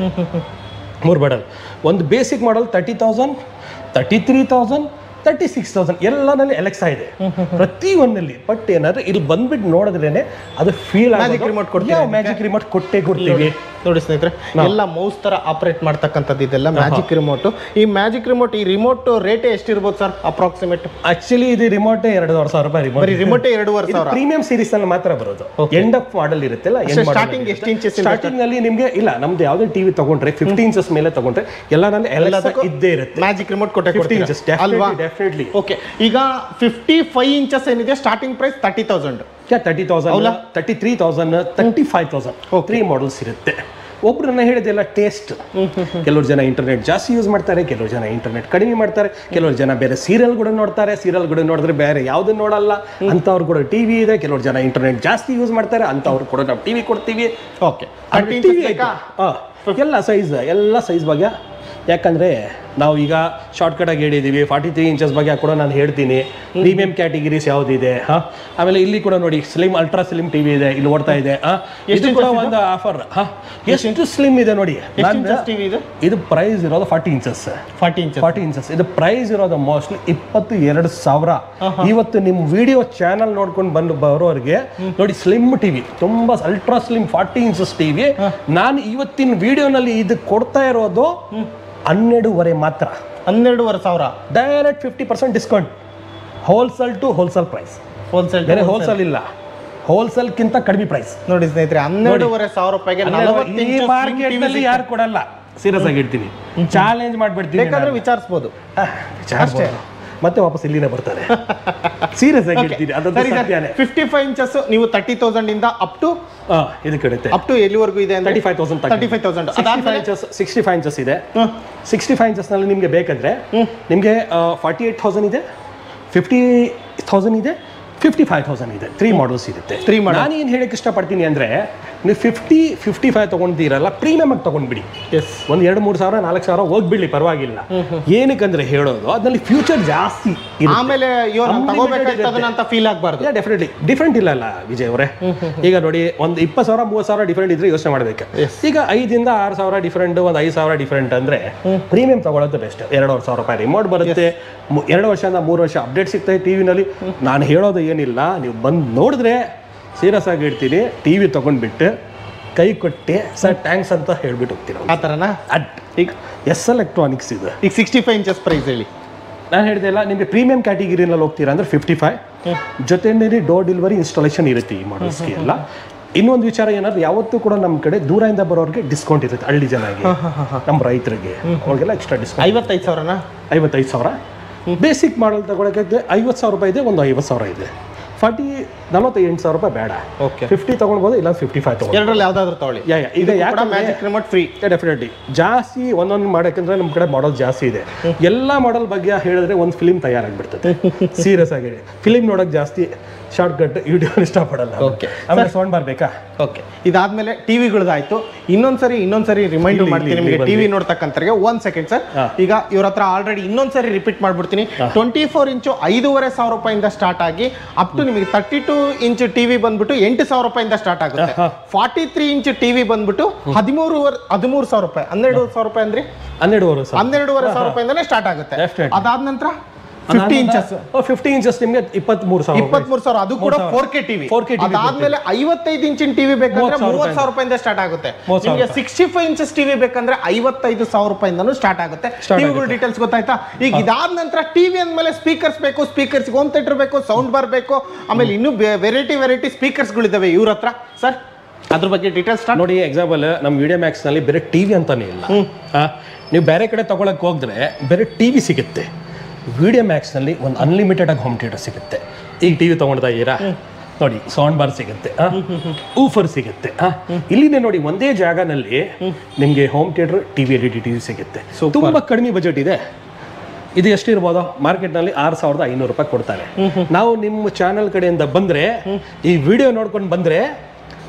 S1: ಮೂರು ಮಾಡಲ್ ಒಂದು basic model thirty thousand thirty three thousand thirty six thousand ಎಲ್ಲನಲ್ಲಿ ಎಲೆಕ್ಸಾ ಇದೆ ಪ್ರತಿ ಒಂದಲ್ಲಿ ಬಟ್ ಏನಾದ್ರೆ ಇಲ್ಲಿ ಬಂದ್ಬಿಟ್ಟು ನೋಡಿದ್ರೇನೆ ಅದು ಫೀಲ್
S2: Magic remote ಕೊಡ್ತೀರಾ
S1: ಯಾವ ಮ್ಯಾಜಿಕ್ ರಿಮೋಟ್ ಕೊಟ್ಟೇ ಕೊಡ್ತೀವಿ
S2: ನೋಡಿ ಸ್ನೇಹಿತರೆ ಎಲ್ಲ ಮೌಸ್ ತರ ಆಪರೇಟ್ ಮಾಡ್ತಕ್ಕಂಥದ್ದು ಇದೆಲ್ಲ ಮ್ಯಾಜಿಕ್ ರಿಮೋಟ್ ಈ ಮ್ಯಾಜಿಕ್ ರಿಮೋಟ್ ಈ ರಿಮೋಟ್ ರೇಟ್ ಎಷ್ಟಿರ್ಬೋದು ಸರ್ ಅಪ್ರಾಕ್ಸಿಮೇಟ್
S1: ಆಕ್ಚುಲಿ ಇದು ರಿಮೋಟ್ ಎರಡೂವರೆ ಸಾವಿರ ರೂಪಾಯಿ ರಿಮೋಟ್
S2: ಬರೀ ರಿಮೋಟ್ ಎರಡೂವರೆ ಸಾವಿರ
S1: ಪ್ರೀಮಿಯಂ ಸೀರೀಸ್ ಅಲ್ಲಿ ಮಾತ್ರ ಬರೋದು ಎಂಡ್ ಅಪ್ ಮಾಡಲ್ ಇರುತ್ತಲ್ಲ
S2: starting ಎಷ್ಟು inches ಇಂದ
S1: ಸ್ಟಾರ್ಟಿಂಗ್ ನಲ್ಲಿ ನಿಮ್ಗೆ ಇಲ್ಲ ನಮ್ದು ಯಾವ್ದೇ ಟಿವಿ ತಗೊಂಡ್ರೆ ಫಿಫ್ಟಿ ಇಂಚಸ್ ಮೇಲೆ ತಗೊಂಡ್ರೆ ಎಲ್ಲನಲ್ಲಿ ಎಲ್ಲ ಇದ್ದೇ ಇರುತ್ತೆ
S2: ಮ್ಯಾಜಿಕ್ ರಿಮೋಟ್ ಕೊಟ್ಟೆ
S1: ಫಿಫ್ಟಿ
S2: ಕೊಡ್ತೀರಾ?
S1: ಇಂಚಸ್
S2: ಅಲ್ವಾ
S1: ಡೆಫಿನೆಟ್ಲಿ
S2: ಓಕೆ ಈಗ ಫಿಫ್ಟಿ ಫೈವ್ ಇಂಚಸ್ ಏನಿದೆ starting price thirty thousand
S1: thirty thousand thirty three thousand thirty five thousand three models ಇರುತ್ತೆ ಒಬ್ರನ್ನ ಹೇಳಿದೆಲ್ಲ ಟೇಸ್ಟ್ ಕೆಲವರು ಜನ ಇಂಟರ್ನೆಟ್ ಜಾಸ್ತಿ ಯೂಸ್ ಮಾಡ್ತಾರೆ ಕೆಲವರು ಜನ ಇಂಟರ್ನೆಟ್ ಕಡಿಮೆ ಮಾಡ್ತಾರೆ ಕೆಲವರು ಜನ ಬೇರೆ ಸೀರಿಯಲ್ ಕೂಡ ನೋಡ್ತಾರೆ ಸೀರಿಯಲ್ ಕೂಡ ನೋಡಿದ್ರೆ ಬೇರೆ ಯಾವ್ದು ನೋಡಲ್ಲ ಅಂತವ್ರು ಕೂಡ ಟಿವಿ ಇದೆ ಕೆಲವರು ಜನ ಇಂಟರ್ನೆಟ್ ಜಾಸ್ತಿ ಯೂಸ್ ಮಾಡ್ತಾರೆ ಅಂತವ್ರು ಕೂಡ ನಾವು ಟಿವಿ ಕೊಡ್ತೀವಿ
S2: ಓಕೆ
S1: ಅಂದ್ರೆ TV ಆಯ್ತು. ಹಾ, ಎಲ್ಲ ಸೈಜ್ ಎಲ್ಲ ಸೈಜ್ ಬಗ್ಗೆ ಯಾಕಂದ್ರೆ ನಾವು ಈಗ ಶಾರ್ಟ್ಕಟ್ ಆಗಿ ಹೇಳಿದೀವಿ ಫಾರ್ಟಿ ತ್ರೀ ಇಂಚಸ್ ಬಗ್ಗೆ ಕೂಡ ನಾನು ಹೇಳ್ತೀನಿ ಪ್ರೀಮಿಯಂ ಕ್ಯಾಟಗಿರೀಸ್ ಯಾವ್ದಿದೆ ಹಾ ಆಮೇಲೆ ಇಲ್ಲಿ ಕೂಡ ನೋಡಿ ಸ್ಲಿಮ್ ಅಲ್ಟ್ರಾ ಸ್ಲಿಮ್ ಟಿವಿ ಇದೆ ಇಲ್ಲಿ ಓಡ್ತಾ ಇದೆ ಹಾ ಇದು ಕೂಡ ಒಂದು ಆಫರ್ ಹಾ ಎಷ್ಟು ಸ್ಲಿಮ್ ಇದೆ ನೋಡಿ ನಾನು
S2: ಇಂಚಸ್ ಟಿವಿ ಇದು
S1: ಇದು ಪ್ರೈಸ್ ಇರೋದು forty inches
S2: forty inches
S1: forty inches ಇದು ಪ್ರೈಸ್ ಇರೋದು ಮೋಸ್ಟ್ಲಿ ಇಪ್ಪತ್ತು ಎರಡು ಸಾವಿರ ಇವತ್ತು ನಿಮ್ಮ ವಿಡಿಯೋ ಚಾನಲ್ ನೋಡ್ಕೊಂಡು ಬಂದು ಬರೋರಿಗೆ ನೋಡಿ ಸ್ಲಿಮ್ ಟಿವಿ ತುಂಬಾ ultra slim forty inches TV ನಾನು ಇವತ್ತಿನ ವಿಡಿಯೋನಲ್ಲಿ ಇದು ಕೊಡ್ತಾ ಇರೋದು ಹನ್ನೆರಡೂವರೆ ಮಾತ್ರ
S2: ಹನ್ನೆರಡುವರೆ ಸಾವಿರ
S1: direct fifty percent discount wholesale to wholesale price
S2: wholesale
S1: ಬೇರೆ ಹೋಲ್ಸೇಲ್ ಇಲ್ಲ ಹೋಲ್ಸೇಲ್ಗಿಂತ ಕಡಿಮೆ ಪ್ರೈಸ್
S2: ನೋಡಿ ಸ್ನೇಹಿತರೆ ಹನ್ನೆರಡುವರೆ ಸಾವಿರ ರೂಪಾಯಿಗೆ ನಲವತ್ತು
S1: ಈ
S2: ಇಂಚು
S1: ಮಾರ್ಕೆಟ್ ನಲ್ಲಿ ಯಾರು ಕೊಡಲ್ಲ ಸೀರಿಯಸ್ ಆಗಿ ಇಡ್ತೀನಿ ಚಾಲೆಂಜ್ ಮಾಡ್ಬಿಡ್ತೀನಿ
S2: ಬೇಕಾದ್ರೆ ವಿಚಾರಿಸ್ಬೋದು
S1: ಅಷ್ಟೇ ಮತ್ತೆ ವಾಪಸ್ ಇಲ್ಲಿನೇ ಬರ್ತಾರೆ ಸೀರಿಯಸ್ ಆಗಿ ಇಡ್ತೀನಿ ಅದಂತೂ
S2: ಸರಿ
S1: ಸತ್ಯನೇ
S2: ಫಿಫ್ಟಿ ಫೈವ್ ಇಂಚಸ್ ನೀವು ತರ್ಟಿ ತೌಸಂಡ್ ಇಂದ ಅಪ್ ಟು
S1: ಹಾ ಇದಕ್ಕೆ ಇಡುತ್ತೆ
S2: ಅಪ್ ಟು ಎಲ್ಲಿವರೆಗೂ ಇದೆ ಅಂದ್ರೆ
S1: thirty five thousand
S2: thirty five thousand
S1: sixty five inches sixty five inches ಇದೆ ಸಿಕ್ಸ್ಟಿ ಫೈವ್ ಇಂಚಸ್ನಲ್ಲಿ ನಿಮಗೆ ಬೇಕಂದ್ರೆ ನಿಮಗೆ ಫಾರ್ಟಿ ಏಟ್ ತೌಸಂಡ್ ಇದೆ ಫಿಫ್ಟಿ ತೌಸಂಡ್ ಇದೆ ಫಿಫ್ಟಿ ಫೈವ್ ತೌಸಂಡ್ ಇದೆ ತ್ರೀ ಮಾಡಲ್ಸ್ ಇರುತ್ತೆ
S2: Three model.
S1: ನಾನು ಏನು ಹೇಳಕ್ಕೆ ಇಷ್ಟಪಡ್ತೀನಿ ಅಂದರೆ ನೀವು ಫಿಫ್ಟಿ ಫಿಫ್ಟಿ ಫೈವ್ ತೊಗೊಂಡಿರಲ್ಲ ಪ್ರೀಮಿಯಮ್ ಆಗಿ ತೊಗೊಂಡ್ಬಿಡಿ
S2: ಎಸ್
S1: ಒಂದು ಎರಡು ಮೂರು ಸಾವಿರ ನಾಲ್ಕು ಸಾವಿರ ಹೋಗ್ಬಿಡ್ಲಿ ಪರವಾಗಿಲ್ಲ ಏನಕ್ಕಂದ್ರೆ ಹೇಳೋದು ಅದ್ರಲ್ಲಿ ಫ್ಯೂಚರ್ ಜಾಸ್ತಿ ಇರುತ್ತೆ.
S2: ಆಮೇಲೆ ಅಯ್ಯೋ ನಾನು
S1: Unlimited
S2: ತಗೋಬೇಕಾಗ್ತದನ್ನ ಅಂತ ಫೀಲ್ ಆಗಬಾರ್ದು
S1: ಇಲ್ಲ ಡೆಫಿನೆಟ್ಲಿ ಡಿಫ್ರೆಂಟ್ ಇಲ್ಲ ಅಲ್ಲ ವಿಜಯ್ ಅವರೇ ಈಗ ನೋಡಿ ಒಂದು ಇಪ್ಪತ್ತು ಸಾವಿರ ಮೂವತ್ತು ಸಾವಿರ ಡಿಫ್ರೆಂಟ್ ಇದ್ರೆ ಯೋಚನೆ ಮಾಡ್ಬೇಕು ಈಗ ಐದಿಂದ ಆರು ಸಾವಿರ ಡಿಫ್ರೆಂಟ್ ಒಂದು ಐದು ಸಾವಿರ ಡಿಫ್ರೆಂಟ್ ಅಂದ್ರೆ ಪ್ರೀಮಿಯಂ ತಗೊಳ್ಳೋದು ಬೆಸ್ಟ್ ಎರಡೂವರೆ ಸಾವಿರ ರೂಪಾಯಿ ರಿಮೋಟ್ ಬರುತ್ತೆ ಮು- ಎರಡು ವರ್ಷದಿಂದ ಮೂರು ವರ್ಷ ಅಪ್ಡೇಟ್ ಸಿಗ್ತದೆ ಟಿವಿನಲ್ಲಿ ನಾನು ಹೇಳೋದು ಏನಿಲ್ಲ ನೀವು ಬಂದು ನೋಡಿದ್ರೆ ಸೀರಿಯಸ್ ಆಗಿ ಇಡ್ತೀನಿ ಟಿವಿ ತಗೊಂಡ್ಬಿಟ್ಟು ಕೈ ಕೊಟ್ಟು ಸರ್ ಟ್ಯಾಂಕ್ಸ್ ಅಂತ ಹೇಳ್ಬಿಟ್ಟು ಹೋಗ್ತೀನಿ
S2: ಆ ಥರನಾ
S1: ಅಡ್ ಈಗ ಎಸ್ ಎಲೆಕ್ಟ್ರಾನಿಕ್ಸ್ ಇದು
S2: ಈಗ ಸಿಕ್ಸ್ಟಿ ಫೈವ್ ಇಂಚಸ್ ಪ್ರೈಸ್ ಹೇಳಿ
S1: ನಾನು ಹೇಳಿದೆ ಇಲ್ಲ ನಿಮಗೆ ಪ್ರೀಮಿಯಂ ಕ್ಯಾಟಗಿರಿನಲ್ಲಿ ಹೋಗ್ತೀರಾ ಅಂದ್ರೆ ಫಿಫ್ಟಿ ಫೈವ್ ಜೊತೆಯಲ್ಲಿ ಡೋರ್ ಡೆಲಿವರಿ ಇನ್ಸ್ಟಾಲೇಷನ್ ಇರುತ್ತೆ ಈ ಮಾಡಲ್ಸ್ಗೆ ಎಲ್ಲ ಇನ್ನೊಂದು ವಿಚಾರ ಏನಾದ್ರು ಯಾವತ್ತೂ ಕೂಡ ನಮ್ಮ ಕಡೆ ದೂರದಿಂದ ಬರೋರಿಗೆ ಡಿಸ್ಕೌಂಟ್ ಇರುತ್ತೆ ಹಳ್ಳಿ ಜನಗೆ ನಮ್ಮ ರೈತರಿಗೆ ಅವ್ರಿಗೆಲ್ಲ ಎಕ್ಸ್ಟ್ರಾ ಡಿಸ್ಕೌಂಟ್
S2: ಐವತ್ತೈದು ಸಾವಿರನಾ
S1: ಐವತ್ತೈದು ಸಾವಿರ ಬೇಸಿಕ್ ಮಾಡಲ್ ತಗೊಳಕ್ಕೆ ಐವತ್ತು ಸಾವಿರ ರೂಪಾಯಿ ಇದೆ ಒಂದು ಐವತ್ತು ಸಾವಿರ ಇದೆ ಫಾರ್ಟಿ ನಲವತ್ತೆಂಟು ಸಾವಿರ ರೂಪಾಯಿ ಬೇಡ
S2: ಓಕೆ
S1: ಫಿಫ್ಟಿ ತೊಗೊಳ್ಬೋದು ಇಲ್ಲ ಫಿಫ್ಟಿ ಫೈವ್ ತೊಗೊಳ್ಬೋದು
S2: ಎರಡರಲ್ಲಿ ಯಾವ್ದಾದ್ರು ತಗೊಳ್ಳಿ
S1: ಯಾ ಯಾ. ಈಗ ಯಾಕೆ
S2: ಮ್ಯಾಜಿಕ್ ರಿಮೋಟ್ ಫ್ರೀ
S1: ಡೆಫಿನೆಟ್ಲಿ ಜಾಸ್ತಿ ಒಂದೊಂದು ಮಾಡಬೇಕಂದ್ರೆ ನಮ್ಮ ಕಡೆ ಮಾಡಲ್ ಜಾಸ್ತಿ ಇದೆ ಎಲ್ಲ ಮಾಡಲ್ ಬಗ್ಗೆ ಹೇಳಿದ್ರೆ ಒಂದು ಫಿಲಿಮ್ ತಯಾರಾಗ್ಬಿಡ್ತದೆ ಸೀರಿಯಸ್ ಆಗಿ ಫಿಲಿಮ್ ನೋಡಕ್ ಜಾಸ್ತಿ ಶಾರ್ಟ್ ಕಟ್ ವಿಡಿಯೋ ಇಷ್ಟಪಡಲ್ಲ
S2: Okay.
S1: ಆಮೇಲೆ ಸೌಂಡ್ ಬರ್ಬೇಕಾ
S2: ಓಕೆ ಇದಾದ್ಮೇಲೆ ಟಿವಿಗಳದಾಯ್ತು ಇನ್ನೊಂದ್ಸರಿ ಇನ್ನೊಂದ್ಸರಿ ರಿಮೈಂಡರ್
S1: ಇಲ್ಲಿ,
S2: ಮಾಡ್ತೀನಿ
S1: ಇಲ್ಲಿ
S2: ನಿಮಗೆ
S1: ಬಂದು.
S2: ಟಿವಿ ನೋಡ್ತಕ್ಕಂಥವ್ರಿಗೆ ಒಂದ್ ಸೆಕೆಂಡ್ ಸರ್
S1: ಹಾ.
S2: ಈಗ ಇವ್ರ ಹತ್ರ ಆಲ್ರೆಡಿ ಇನ್ನೊಂದ್ಸರಿ ರಿಪೀಟ್ ಮಾಡ್ಬಿಡ್ತೀನಿ ಟ್ವೆಂಟಿ ಫೋರ್ ಇಂಚು ಐದೂವರೆ ಸಾವಿರ ರೂಪಾಯಿಂದ ಸ್ಟಾರ್ಟ್ ಆಗಿ ಅಪ್ ಟು ನಿಮಗೆ ತರ್ಟಿ ಟೂ ಇಂಚು ಟಿವಿ ಬಂದ್ಬಿಟ್ಟು ಎಂಟು ಸಾವಿರ ರೂಪಾಯಿಂದ ಸ್ಟಾರ್ಟ್ ಆಗುತ್ತೆ
S1: ಹಾ.
S2: ಫಾರ್ಟಿ ತ್ರೀ ಇಂಚು ಟಿವಿ ಬಂದ್ಬಿಟ್ಟು ಹದಿಮೂರು ಹದಿಮೂರು ಸಾವಿರ ರೂಪಾಯಿ ಹನ್ನೆರಡು ಸಾವಿರ ರೂಪಾಯಿ ಅಂದ್ರೆ
S1: ಹನ್ನೆರಡುವರೆ ಸಾವಿರ
S2: ಹನ್ನೆರಡುವರೆ ಸಾವಿರ ರೂಪಾಯಿಂದನೇ ಸ್ಟಾರ್ಟ್ ಆಗುತ್ತೆ
S1: Definitely.
S2: ಅದಾದ ನಂತರ ಫಿಫ್ಟಿ ಇಂಚಸ್
S1: ಫಿಫ್ಟಿ ಇಂಚಸ್ ನಿಮಗೆ ಇಪ್ಪತ್ಮೂರು ಸಾವಿರ ರೂಪಾಯಿ.
S2: ಇಪ್ಪತ್ಮೂರು ಸಾವಿರ ಅದು ಕೂಡ four K TV
S1: 4K TV
S2: ಅದಾದ್ಮೇಲೆ ಐವತ್ತೈದು ಇಂಚಿನ ಟಿವಿ ಬೇಕಂದ್ರೆ
S1: ಮೂವತ್ತು ಸಾವಿರ
S2: ಮೂವತ್ತು ಸಾವಿರ ರೂಪಾಯಿಂದ ಸ್ಟಾರ್ಟ್ ಆಗುತ್ತೆ
S1: ಮೂವತ್ತು ಸಾವಿರ
S2: ನಿಮಗೆ ಸಿಕ್ಸ್ಟಿ ಫೈವ್ ಇಂಚಸ್ ಟಿವಿ ಬೇಕಂದ್ರೆ ಐವತ್ತೈದು ಸಾವಿರ ರೂಪಾಯಿಂದನೂ ಸ್ಟಾರ್ಟ್ ಆಗುತ್ತೆ
S1: Start
S2: ಟಿವಿಗಳು ಡೀಟೇಲ್ಸ್ ಗೊತ್ತಾಯ್ತಾ ಈಗ ಇದಾದ ನಂತರ ಟಿವಿ ಅಂದ್ಮೇಲೆ ಸ್ಪೀಕರ್ಸ್ ಬೇಕು ಸ್ಪೀಕರ್ಸ್ ಹೋಮ್ ಥಿಯೇಟರ್ ಬೇಕು ಸೌಂಡ್ ಬಾರ್ ಬೇಕು ಆಮೇಲೆ ಇನ್ನೂ ವೆರೈಟಿ ವೆರೈಟಿ ಸ್ಪೀಕರ್ಸ್ಗಳಿದ್ದಾವೆ ಇವ್ರ ಹತ್ರ ಸರ್ ಅದ್ರ ಬಗ್ಗೆ ಡೀಟೇಲ್ಸ್ ಸ್ಟಾರ್ಟ್
S1: ನೋಡಿ ಎಕ್ಸಾಂಪಲ್ ನಮ್ಮ ವಿಡಿಯೋ ಮ್ಯಾಕ್ಸ್ ನಲ್ಲಿ ಬೇರೆ ಟಿವಿ ಅಂತಾನೆ ಇಲ್ಲ ಆ, ನೀವು ಬೇರೆ ಕಡೆ ತಗೊಳಕ್ ಹೋದ್ರೆ ಬೇರೆ ಟಿವಿ ಸಿಗುತ್ತೆ ವಿಡಿಯೋ ಮ್ಯಾಕ್ಸ್ ನಲ್ಲಿ ಒಂದು ಅನ್ಲಿಮಿಟೆಡ್ ಆಗಿ ಹೋಮ್ ಥಿಯೇಟರ್ ಸಿಗುತ್ತೆ ಈಗ ಟಿವಿ ತಗೊಳ್ತಾ ಇದ್ದೀರಾ ನೋಡಿ ಸೌಂಡ್ ಬಾರ್ ಸಿಗುತ್ತೆ ಊಫರ್ ಸಿಗುತ್ತೆ ಆ, ಇಲ್ಲಿದೆ ನೋಡಿ ಒಂದೇ ಜಾಗನಲ್ಲಿ ನಿಮಗೆ home theatre TV L D TV ಸಿಗುತ್ತೆ ತುಂಬಾ ಕಡಿಮೆ ಬಜೆಟ್ ಇದೆ ಇದು ಎಷ್ಟಿರ್ಬೋದು ಮಾರ್ಕೆಟ್ನಲ್ಲಿ ಆರು ಸಾವಿರದ ಐನೂರು ರೂಪಾಯಿ ಕೊಡ್ತಾರೆ ನಾವು ನಿಮ್ಮ ಚಾನಲ್ ಕಡೆಯಿಂದ ಬಂದ್ರೆ ಈ ವಿಡಿಯೋ ನೋಡ್ಕೊಂಡು ಬಂದ್ರೆ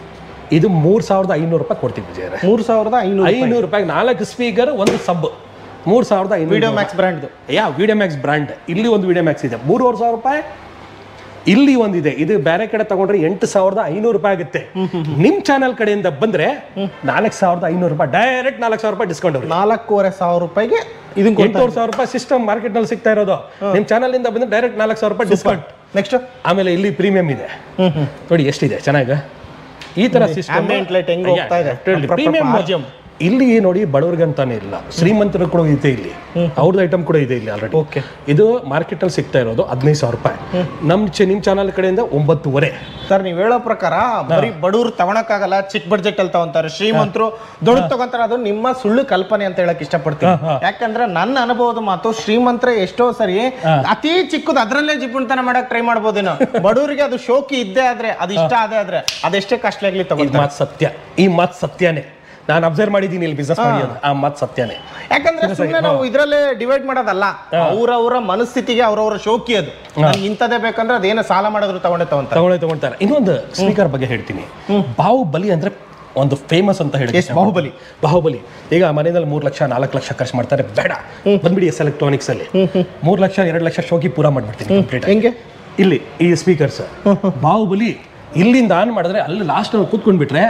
S1: ಇದು ಮೂರ್ ಸಾವಿರದ ಐನೂರು ರೂಪಾಯಿ ಕೊಡ್ತೀವಿ ವಿಜಯರೇ
S2: ಮೂರ್ ಸಾವಿರದ ಐನೂರು
S1: ಐನೂರು ರೂಪಾಯಿ ನಾಲ್ಕು ಸ್ಪೀಕರ್ ಒಂದು ಸಬ್ ಮೂರ್ ಸಾವಿರದ ಐನೂರು
S2: ವಿಡಿಯೋ ಮ್ಯಾಕ್ಸ್ ಬ್ರ್ಯಾಂಡ್ದು
S1: ಯಾ ವಿಡಿಯೋ ಮ್ಯಾಕ್ಸ್ ಬ್ರ್ಯಾಂಡ್ ಇಲ್ಲಿ ಒಂದು ವಿಡಿಯೋ ಮ್ಯಾಕ್ಸ್ ಇದೆ ಮೂರುವರೆ ಸಾವಿರ ರೂಪಾಯಿ ಇಲ್ಲಿ ಒಂದಿದೆ ಇದು ಬೇರೆ ಕಡೆ ತಗೊಂಡ್ರೆ ಎಂಟು ಸಾವಿರದ ಐನೂರು ರೂಪಾಯಿ ಆಗುತ್ತೆ ನಿಮ್ ಚಾನಲ್ ಕಡೆಯಿಂದ ಬಂದ್ರೆ ನಾಲ್ಕು ಸಾವಿರದ ಐನೂರು ರೂಪಾಯಿ ಡೈರೆಕ್ಟ್ ನಾಲ್ಕು ಸಾವಿರ ರೂಪಾಯಿ ಡಿಸ್ಕೌಂಟ್ ಅವ್ರಿಗೆ
S2: ನಾಲ್ಕೂವರೆ ಸಾವಿರ ರೂಪಾಯಿಗೆ ಇದನ್ನ ಕೊಡ್ತಾರೆ
S1: ಎಂಟೂವರೆ ಸಾವಿರ ರೂಪಾಯಿ ಸಿಸ್ಟಮ್ ಮಾರ್ಕೆಟ್ ನಲ್ಲಿ ಸಿಗ್ತಾ ಇರೋದು ನಿಮ್ ಚಾನಲ್ ಇಂದ ಬಂದ್ರೆ ಡೈರೆಕ್ಟ್ ನಾಲ್ಕು ಸಾವಿರ ರೂಪಾಯಿ ಡಿಸ್ಕೌಂಟ್
S2: ನೆಕ್ಸ್ಟ್
S1: ಆಮೇಲೆ ಇಲ್ಲಿ ಪ್ರೀಮಿಯಂ ಇದೆ ನೋಡಿ ಎಷ್ಟಿದೆ ಚೆನ್ನಾಗ ಈ ತರ ಸಿಸ್ಟಮ್
S2: ambient light ಹೆಂಗ್ ಹೋಗ್ತಾ ಇದೆ?
S1: Premium
S2: RGM.
S1: ಇಲ್ಲಿ ನೋಡಿ ಬಡವ್ರಿಗಂತಾನೆ ಇಲ್ಲ ಶ್ರೀಮಂತರು ಕೂಡ ಇದೆ ಇಲ್ಲಿ ಅವ್ರದ್ದು ಐಟಮ್ ಕೂಡ ಇದೆ ಇಲ್ಲಿ ಆಲ್ರೆಡಿ
S2: ಓಕೆ
S1: ಇದು ಮಾರ್ಕೆಟ್ ಅಲ್ಲಿ ಸಿಗ್ತಾ ಇರೋದು ಹದಿನೈದು ಸಾವಿರ ರೂಪಾಯಿ ನಮ್ ಚ- ನಿಮ್ ಚಾನಲ್ ಕಡೆಯಿಂದ ಒಂಬತ್ತುವರೆ
S2: ಸರ್ ನೀವ್ ಹೇಳೋ ಪ್ರಕಾರ ಬರೀ ಬಡವ್ರು ತಗೊಳಕ್ಕಾಗಲ್ಲ ಚಿಕ್ಕ ಬಡ್ಜೆಟ್ ಅಲ್ಲಿ ತಗೊಂತಾರೆ ಶ್ರೀಮಂತರು ದೊಡ್ಡ ತಗೊಂತಾರೆ ಅದು ನಿಮ್ಮ ಸುಳ್ಳು ಕಲ್ಪನೆ ಅಂತ ಹೇಳಕ್ ಇಷ್ಟಪಡ್ತೀನಿ ಯಾಕಂದ್ರೆ ನನ್ನ ಅನುಭವದ ಮಾತು ಶ್ರೀಮಂತರ ಎಷ್ಟೋ ಸರಿ ಅತಿ ಚಿಕ್ಕದು ಅದ್ರಲ್ಲೇ ಜಿಪುಣತನ ಮಾಡಕ್ ಟ್ರೈ ಮಾಡ್ಬೋದೇನೋ ಬಡವರಿಗೆ ಅದು ಶೋಕಿ ಇದ್ದೇ ಆದ್ರೆ ಅದು ಇಷ್ಟ ಆದೇ ಆದ್ರೆ ಅದೆಷ್ಟೇ ಕಾಸ್ಟ್ಲಿ ಆಗ್ಲಿ
S1: ಈ
S2: ತಗೊಂತಾರೆ
S1: ಮಾತು ಸತ್ಯ ಈ ಮಾತು ಸತ್ಯನೇ ನಾನು ಅಬ್ಸರ್ವ್ ಮಾಡಿದ್ದೀನಿ ಇಲ್ಲಿ ಬಿಸ್ನೆಸ್ ಮಾಡಿರೋದು ಆ ಮಾತು ಸತ್ಯನೇ
S2: ಯಾಕಂದ್ರೆ ಸುಮ್ಮನೆ ನಾವು ಇದ್ರಲ್ಲೇ ಡಿವೈಡ್ ಮಾಡೋದಲ್ಲ ಅವ್ರವ್ರ ಮನಸ್ಥಿತಿಗೆ ಅವ್ರವ್ರ ಶೋಕಿ ಅದು ನನ್ಗೆ ಇಂಥದೇ ಬೇಕಂದ್ರೆ ಅದೇನೋ ಸಾಲ ಮಾಡಿದ್ರು ತಗೊಂಡೇ ತಗೊಂತಾರೆ
S1: ತಗೊಳ್ಳೇ ತಗೊಳ್ತಾರೆ ಇನ್ನೊಂದು ಸ್ಪೀಕರ್ ಬಗ್ಗೆ ಹೇಳ್ತೀನಿ ಬಾಹುಬಲಿ ಅಂದ್ರೆ ಒಂದು ಫೇಮಸ್ ಅಂತ ಹೇಳಿ
S2: ಎಸ್ ಬಾಹುಬಲಿ
S1: ಬಾಹುಬಲಿ ಈಗ ಮನೆಯಲ್ಲಿ ಮೂರು ಲಕ್ಷ ನಾಲ್ಕು ಲಕ್ಷ ಖರ್ಚು ಮಾಡ್ತಾರೆ ಬೇಡ ಬಂದ್ಬಿಡಿ ಎಸ್ ಎಲೆಕ್ಟ್ರಾನಿಕ್ಸ್ ಅಲ್ಲಿ ಮೂರು ಲಕ್ಷ ಎರಡು ಲಕ್ಷ ಶೋಕಿ ಪೂರ ಮಾಡ್ಬಿಡ್ತೀನಿ ಕಂಪ್ಲೀಟ್
S2: ಹೆಂಗೆ
S1: ಇಲ್ಲಿ ಈ ಸ್ಪೀಕರ್ಸ್ ಬಾಹುಬಲಿ ಇಲ್ಲಿಂದ ಆನ್ ಮಾಡಿದ್ರೆ ಅಲ್ಲಿ ಲಾಸ್ಟ್ ಕೂತ್ಕೊಂಡ್ಬಿಟ್ರೆ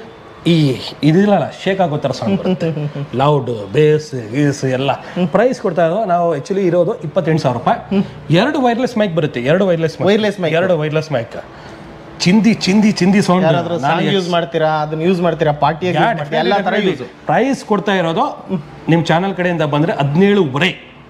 S1: ಈ ಇದಿಲ್ಲ ಶೇಕ್ ಆಗೋ ಥರ ಸೌಂಡ್ ಬರುತ್ತೆ ಲೌಡ್ ಬೇಸ್ ಗೀಸ್ ಎಲ್ಲ ಪ್ರೈಸ್ ಕೊಡ್ತಾ ಇರೋದು ನಾವು ಆಕ್ಚುಲಿ ಇರೋದು ಇಪ್ಪತ್ತೆಂಟು ಸಾವಿರ ರೂಪಾಯಿ ಎರಡು ವೈರ್ಲೆಸ್ ಮೈಕ್ ಬರುತ್ತೆ ಎರಡು ವೈರ್ಲೆಸ್
S2: Wireless mic.
S1: ಎರಡು ವೈರ್ಲೆಸ್ ಮೈಕ್ ಚಿಂದಿ ಚಿಂದಿ ಚಿಂದಿ ಸೌಂಡ್
S2: ಯಾರಾದ್ರೂ ಸಾಂಗ್ ಯೂಸ್ ಮಾಡ್ತೀರಾ ಅದನ್ನ ಯೂಸ್ ಮಾಡ್ತೀರಾ ಪಾರ್ಟಿಯಾಗಿ ಎಲ್ಲ ತರ ಯೂಸ್
S1: ಪ್ರೈಸ್ ಕೊಡ್ತಾ ಇರೋದು ನಿಮ್ ಚಾನಲ್ ಕಡೆಯಿಂದ ಬಂದ್ರೆ ಹದಿನೇಳುವರೆ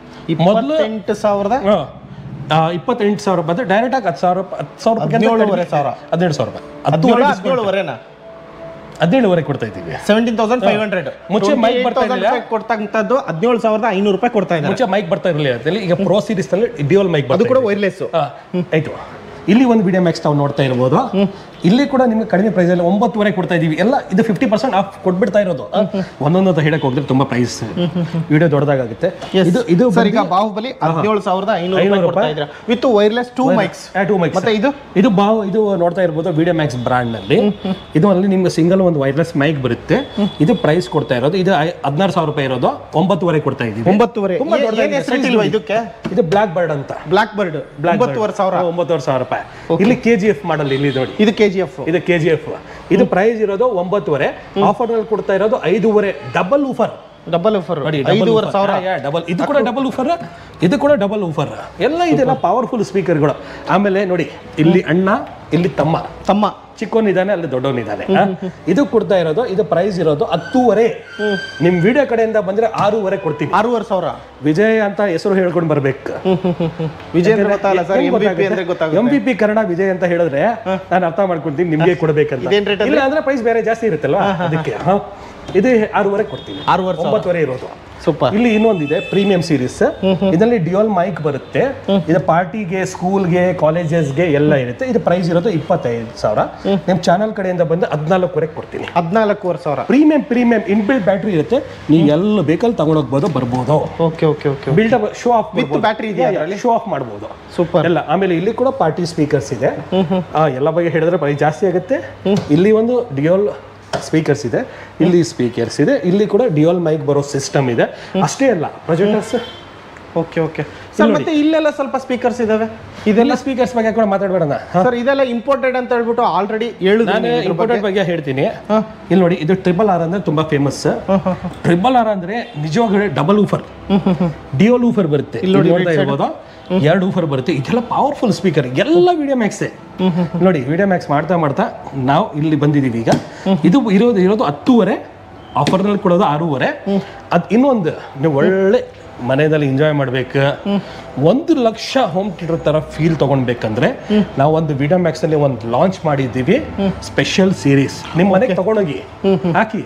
S1: ಮೊದಲು
S2: ಇಪ್ಪತ್ತೆಂಟು ಸಾವಿರದ
S1: ಇಪ್ಪತ್ತೆಂಟು ಸಾವಿರ ಬಂದ್ರೆ ಡೈರೆಕ್ಟ್ ಆಗಿ ಹತ್ತು ಸಾವಿರ ರೂಪಾಯಿ ಹತ್ತು ಸಾವಿರ ರೂಪಾಯಿ
S2: ಹದಿನೇಳುವರೆ ಸಾವಿರ.
S1: ಹದಿನೇಳು ಸಾವಿರ ರೂಪಾಯಿ
S2: ಹದಿನೇಳು
S1: ಹದಿನೇಳು
S2: ಹದಿನೇಳುವರೆನಾ
S1: ಹದಿನೇಳುವರೆ ಕೊಡ್ತಾ ಇದ್ದೀವಿ
S2: ಸೆವೆಂಟೀನ್ ತೌಸಂಡ್ ಫೈವ್ ಹಂಡ್ರೆಡ್
S1: ಮುಂಚೆ mic ಬರ್ತಾ ಇರ್ಲಿಲ್ಲ.
S2: ಕೊಡ್ತಕ್ಕಂಥದ್ದು ಹದಿನೇಳು ಸಾವಿರದ ಐನೂರು ರೂಪಾಯಿ ಕೊಡ್ತಾ ಇದ್ದಾರೆ
S1: ಮುಂಚೆ ಮೈಕ್ ಬರ್ತಾ ಇರಲಿಲ್ಲ ಅದ್ರಲ್ಲಿ ಈಗ ಪ್ರೋ ಸೀರೀಸ್ ನಲ್ಲಿ ಡ್ಯೂಯಲ್ ಮೈಕ್
S2: ಅದು ಕೂಡ ವೈರ್ಲೆಸ್
S1: ಆಯ್ತು ಇಲ್ಲಿ ಒಂದು ವಿಡಿಯೋ ಮ್ಯಾಕ್ಸ್ ತಾವು ನೋಡ್ತಾ ಇರ್ಬೋದು ಇಲ್ಲಿ ಕೂಡ ನಿಮ್ಗೆ ಕಡಿಮೆ ಪ್ರೈಸ್ ಅಲ್ಲಿ ಒಂಬತ್ತುವರೆ ಕೊಡ್ತಾ ಇದೀವಿ ಎಲ್ಲ ಇದು ಫಿಫ್ಟಿ ಪರ್ಸೆಂಟ್ ಆಫ್ ಕೊಟ್ಬಿಡ್ತಾ ಇರೋದು ಒಂದೊಂದು ಅಂತ ಹೇಳಕ್ ಹೋಗಿದ್ರೆ ತುಂಬಾ ಪ್ರೈಸ್ ವಿಡಿಯೋ ದೊಡ್ಡದಾಗುತ್ತೆ ಇದು ಇದು
S2: ಸರ್ ಈಗ ಬಾಹುಬಲಿ ಹದಿನೇಳು ಸಾವಿರದ ಐನೂರು ರೂಪಾಯಿ ಕೊಡ್ತಾ ಇದ್ರ with wireless two mics
S1: two mics
S2: ಮತ್ತೆ ಇದು
S1: ಇದು ಬಾವು ಇದು ನೋಡ್ತಾ ಇರ್ಬೋದು ವಿಡಿಯೋ ಮ್ಯಾಕ್ಸ್ ಬ್ರಾಂಡ್ ನಲ್ಲಿ ಇದು ಅಲ್ಲಿ ನಿಮ್ಗೆ ಸಿಂಗಲ್ ಒಂದು ವೈರ್ಲೆಸ್ ಮೈಕ್ ಬರುತ್ತೆ ಇದು ಪ್ರೈಸ್ ಕೊಡ್ತಾ ಇರೋದು ಇದು ಐ- ಹದಿನಾರು ಸಾವಿರ ರೂಪಾಯಿ ಇರೋದು ಒಂಬತ್ತುವರೆ ಕೊಡ್ತಾ ಇದೀವಿ
S2: ಒಂಬತ್ತುವರೆ
S1: ತುಂಬಾ
S2: ಏನ್-
S1: ದೊಡ್ಡದಾಗಿದೆ,
S2: ಏನ್ ಹೆಸರು
S1: size
S2: ಇಲ್ವಾ
S1: ನೋಡಿ.
S2: ಇದಕ್ಕೆ
S1: ಇದು ಬ್ಲಾಕ್ ಬರ್ಡ್ ಅಂತ
S2: ಬ್ಲಾಕ್ ಬರ್ಡ್ ಒಂಬತ್ತುವರೆ ಸಾವಿರ
S1: ಒಂಬತ್ತುವರೆ ಸಾವಿರ ರೂಪಾಯಿ ಇಲ್ಲಿ ಕೆ ಜಿ ಎಫ್ ಮಾಡಲ್ ಇಲ್ಲಿ ನೋಡಿ
S2: ಇದು ಕೆ ಜಿ ಎಫ್
S1: ಇದು ಕೆ ಜಿ ಎಫ್ ಇದು ಪ್ರೈಸ್ ಇರೋದು ಒಂಬತ್ತುವರೆ ಆಫರ್ ನಲ್ಲಿ ಕೊಡ್ತಾ ಇರೋದು ಐದೂವರೆ ಡಬಲ್ ಊಫರ್
S2: ಡಬಲ್ ಆಫರ್
S1: ನೋಡಿ
S2: ಐದೂವರೆ ಸಾವಿರ
S1: ಡಬಲ್ ಇದು ಕೂಡ ಡಬಲ್ ಊಫರ್ ಇದು ಕೂಡ ಡಬಲ್ ಊಫರ್ ಎಲ್ಲ ಇದೆಲ್ಲ ಪವರ್ಫುಲ್ ಸ್ಪೀಕರ್ಗಳು ಆಮೇಲೆ ನೋಡಿ ಇಲ್ಲಿ ಅಣ್ಣ ಇಲ್ಲಿ ತಮ್ಮ
S2: ತಮ್ಮ
S1: ಚಿಕ್ಕವನಿದ್ದಾನೆ ಅಲ್ಲಿ ದೊಡ್ಡವನಿದ್ದಾನೆ ಆ? ಇದು ಕೊಡ್ತಾ ಇರೋದು ಇದು ಪ್ರೈಸ್ ಇರೋದು ಹತ್ತೂವರೆ ನಿಮ್ ವಿಡಿಯೋ ಕಡೆಯಿಂದ ಬಂದ್ರೆ ಆರೂವರೆ ಕೊಡ್ತೀವಿ
S2: ಆರೂವರೆ ಸಾವಿರ
S1: ವಿಜಯ್ ಅಂತ ಹೆಸರು ಹೇಳ್ಕೊಂಡು ಬರ್ಬೇಕು
S2: ವಿಜೇಂದ್ರ ಗೊತ್ತಾಗಲ್ಲ ಸರ್ ಎಂ ಬಿ ಪಿ ಅಂದ್ರೆ ಗೊತ್ತಾಗುತ್ತೆ
S1: M P P Kannada Vijay ಅಂತ ಹೇಳಿದ್ರೆ ನಾನು ಅರ್ಥ ಮಾಡ್ಕೊಂತೀನಿ ನಿಮ್ಗೆ ಕೊಡ್ಬೇಕಂತ
S2: ಇದೇನ್ rate
S1: ಇಲ್ಲ ಅಂದ್ರೆ ಪ್ರೈಸ್ ಬೇರೆ ಜಾಸ್ತಿ ಇರುತ್ತಲ್ವಾ ಅದಕ್ಕೆ ಹಾ. ಇದು ಆರೂವರೆ ಕೊಡ್ತೀನಿ
S2: ಆರೂವರೆ ಸಾವಿರ.
S1: ಒಂಬತ್ತುವರೆ ಇರೋದು
S2: ಸೂಪರ್
S1: ಇಲ್ಲಿ ಇನ್ನೊಂದಿದೆ ಪ್ರೀಮಿಯಂ ಸೀರೀಸ್ ಇದರಲ್ಲಿ ಡ್ಯೂಯಲ್ ಮೈಕ್ ಬರುತ್ತೆ ಇದು ಪಾರ್ಟಿಗೆ ಸ್ಕೂಲ್ಗೆ ಕಾಲೇಜಸ್ಗೆ ಎಲ್ಲ ಇರುತ್ತೆ ಇದು ಪ್ರೈಸ್ ಇರೋದು ಇಪ್ಪತ್ತೈದು ಸಾವಿರ ನಿಮ್ ಚಾನಲ್ ಕಡೆಯಿಂದ ಬಂದು ಹದಿನಾಲ್ಕುವರೆ ಕೊಡ್ತೀನಿ
S2: ಹದಿನಾಲ್ಕೂವರೆ ಸಾವಿರ
S1: ಪ್ರೀಮಿಯಂ ಪ್ರೀಮಿಯಂ ಇನ್ಬಿಲ್ಟ್ ಬ್ಯಾಟ್ರಿ ಇರುತ್ತೆ ನೀವು ಎಲ್ಲ ಬೇಕಲ್ಲಿ ತಗೊಂಡೋಗ್ಬೋದು ಬರ್ಬೋದು
S2: okay okay okay
S1: build show off
S2: With battery ಇದೆಯಾ ಅದ್ರಲ್ಲಿ?
S1: ಶೋ ಆಫ್ ಮಾಡ್ಬೋದು
S2: ಸೂಪರ್
S1: ಎಲ್ಲ ಆಮೇಲೆ ಇಲ್ಲಿ ಕೂಡ ಪಾರ್ಟಿ ಸ್ಪೀಕರ್ಸ್ ಇದೆ ಆ, ಎಲ್ಲ ಬಗ್ಗೆ ಹೇಳಿದ್ರೆ ಪ್ರೈಸ್ ಜಾಸ್ತಿ ಆಗುತ್ತೆ ಇಲ್ಲಿ ಒಂದು ಡಿಯೋಲ್ ಸ್ಪೀಕರ್ಸ್ ಇದೆ ಇಲ್ಲಿ ಸ್ಪೀಕರ್ಸ್ ಇದೆ ಇಲ್ಲಿ ಕೂಡ ಡಿಯೋಲ್ ಮೈಕ್ ಬರೋ ಸಿಸ್ಟಮ್ ಇದೆ ಅಷ್ಟೇ ಅಲ್ಲ ಪ್ರೊಜೆಕ್ಟರ್ಸ್
S2: ಓಕೆ ಓಕೆ ಸರ್ ಮತ್ತೆ ಇಲ್ಲೆಲ್ಲ ಸ್ವಲ್ಪ ಸ್ಪೀಕರ್ಸ್ ಇದಾವೆ
S1: ಇದೆಲ್ಲ ಸ್ಪೀಕರ್ಸ್ ಬಗ್ಗೆ ಕೂಡ ಮಾತಾಡಬೇಡ
S2: ಸರ್ ಇದೆಲ್ಲ ಇಂಪೋರ್ಟೆಡ್ ಅಂತ ಹೇಳ್ಬಿಟ್ಟು ಆಲ್ರೆಡಿ ಹೇಳಿದ್ರು
S1: ನಾನು
S2: ನೀವು ಇದ್ರ ಬಗ್ಗೆ.
S1: ಇಂಪಾರ್ಟೆಂಟ್ ಬಗ್ಗೆ ಹೇಳ್ತೀನಿ ಇಲ್ಲಿ ನೋಡಿ ಇದು ಟ್ರಿಬಲ್ ಆರ್ ಅಂದ್ರೆ ತುಂಬಾ ಫೇಮಸ್ ಟ್ರಿಬಲ್ ಆರ್ ಅಂದ್ರೆ ನಿಜವಾಗ್ಲೂ ಡಬಲ್ ಊಫರ್ ಡಿಯೋಲ್ ಊಫರ್ ಬರುತ್ತೆ ಇಲ್ಲಿ ನೋಡ್ತಾ ಇರ್ಬೋದು ಎರಡು ಊಫರ್ ಬರುತ್ತೆ ಇದೆಲ್ಲ ಪವರ್ಫುಲ್ ಸ್ಪೀಕರ್ ಎಲ್ಲ ವಿಡಿಯೋ ಮ್ಯಾಕ್ಸೇ ನೋಡಿ ವಿಡಿಯೋ ಮ್ಯಾಕ್ಸ್ ಮಾಡ್ತಾ ಮಾಡ್ತಾ ನಾವು ಇಲ್ಲಿ ಬಂದಿದ್ದೀವಿ ಈಗ ಇದು ಇರೋದು ಇರೋದು ಹತ್ತೂವರೆ ಆಫರ್ನಲ್ಲಿ ಕೊಡೋದು ಆರೂವರೆ ಅದು ಇನ್ನೊಂದು ನೀವು ಒಳ್ಳೆ ಮನೆಯಲ್ಲಿ ಎಂಜಾಯ್ ಮಾಡ್ಬೇಕು ಒಂದು ಲಕ್ಷ ಹೋಮ್ ಥಿಯೇಟರ್ ತರ ಫೀಲ್ ತಗೊಳ್ಬೇಕಂದ್ರೆ ನಾವು ಒಂದು ವಿಡಿಯೋ ಮ್ಯಾಕ್ಸ್ ಅಲ್ಲಿ ಒಂದು ಲಾಂಚ್ ಮಾಡಿದ್ದೀವಿ ಸ್ಪೆಷಲ್ ಸೀರೀಸ್ ನಿಮ್ಮ ಮನೆಗೆ ತಗೊಂಡೋಗಿ ಹಾಕಿ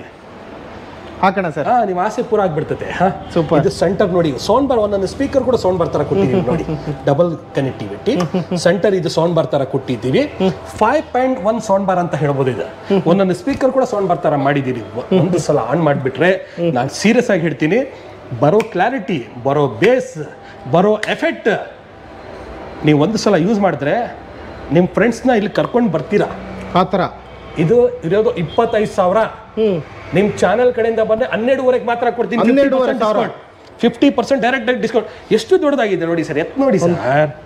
S2: ಹಾಕೋಣ ಸರ್
S1: ಹಾ ನಿಮ್ಮ ಆಸೆ ಪೂರ ಆಗ್ಬಿಡ್ತದೆ ಹಾ
S2: Super.
S1: ಇದು ಸೆಂಟರ್ ನೋಡಿ ಸೌಂಡ್ ಬಾರ್ ಒಂದೊಂದು ಸ್ಪೀಕರ್ ಕೂಡ ಸೌಂಡ್ ಬಾರ್ ತರ ಕೊಟ್ಟಿದ್ದೀವಿ ನೋಡಿ ಡಬಲ್ ಕನೆಕ್ಟಿವಿಟಿ ಸೆಂಟರ್ ಇದು ಸೌಂಡ್ ಬಾರ್ ತರ ಕೊಟ್ಟಿದ್ದೀವಿ five point one sound bar ಅಂತ ಹೇಳ್ಬೋದು ಇದು ಒಂದೊಂದು ಸ್ಪೀಕರ್ ಕೂಡ ಸೌಂಡ್ ಬಾರ್ ತರ ಮಾಡಿದ್ದೀವಿ ಒಂದು ಸಲ ಆನ್ ಮಾಡಿಬಿಟ್ರೆ ನಾನು ಸೀರಿಯಸ್ ಆಗಿ ಹೇಳ್ತೀನಿ ಬರೋ ಕ್ಲಾರಿಟಿ ಬರೋ ಬೇಸ್ ಬರೋ ಎಫೆಕ್ಟ್ ನೀವು ಒಂದು ಸಲ ಯೂಸ್ ಮಾಡಿದ್ರೆ ನಿಮ್ಮ ಫ್ರೆಂಡ್ಸ್ನ ಇಲ್ಲಿ ಕರ್ಕೊಂಡು ಬರ್ತೀರಾ
S2: ಆ ಥರ
S1: ಇದು ಇರೋದು ಇಪ್ಪತ್ತೈದು ಸಾವಿರ
S2: ಹ್ಮ್
S1: ನಿಮ್ ಚಾನಲ್ ಕಡೆಯಿಂದ ಬಂದ್ರೆ ಹನ್ನೆರಡುವರೆಗೆ ಮಾತ್ರ ಕೊಡ್ತೀನಿ
S2: ಹನ್ನೆರಡೂವರೆ ಸಾವಿರ.
S1: ಫಿಫ್ಟಿ ಪರ್ಸೆಂಟ್ ಡೈರೆಕ್ಟ್ ಡಿಸ್ಕೌಂಟ್ ಎಷ್ಟು ದೊಡ್ಡದಾಗಿದೆ ನೋಡಿ ಸರ್ ಎತ್ ನೋಡಿ ಸರ್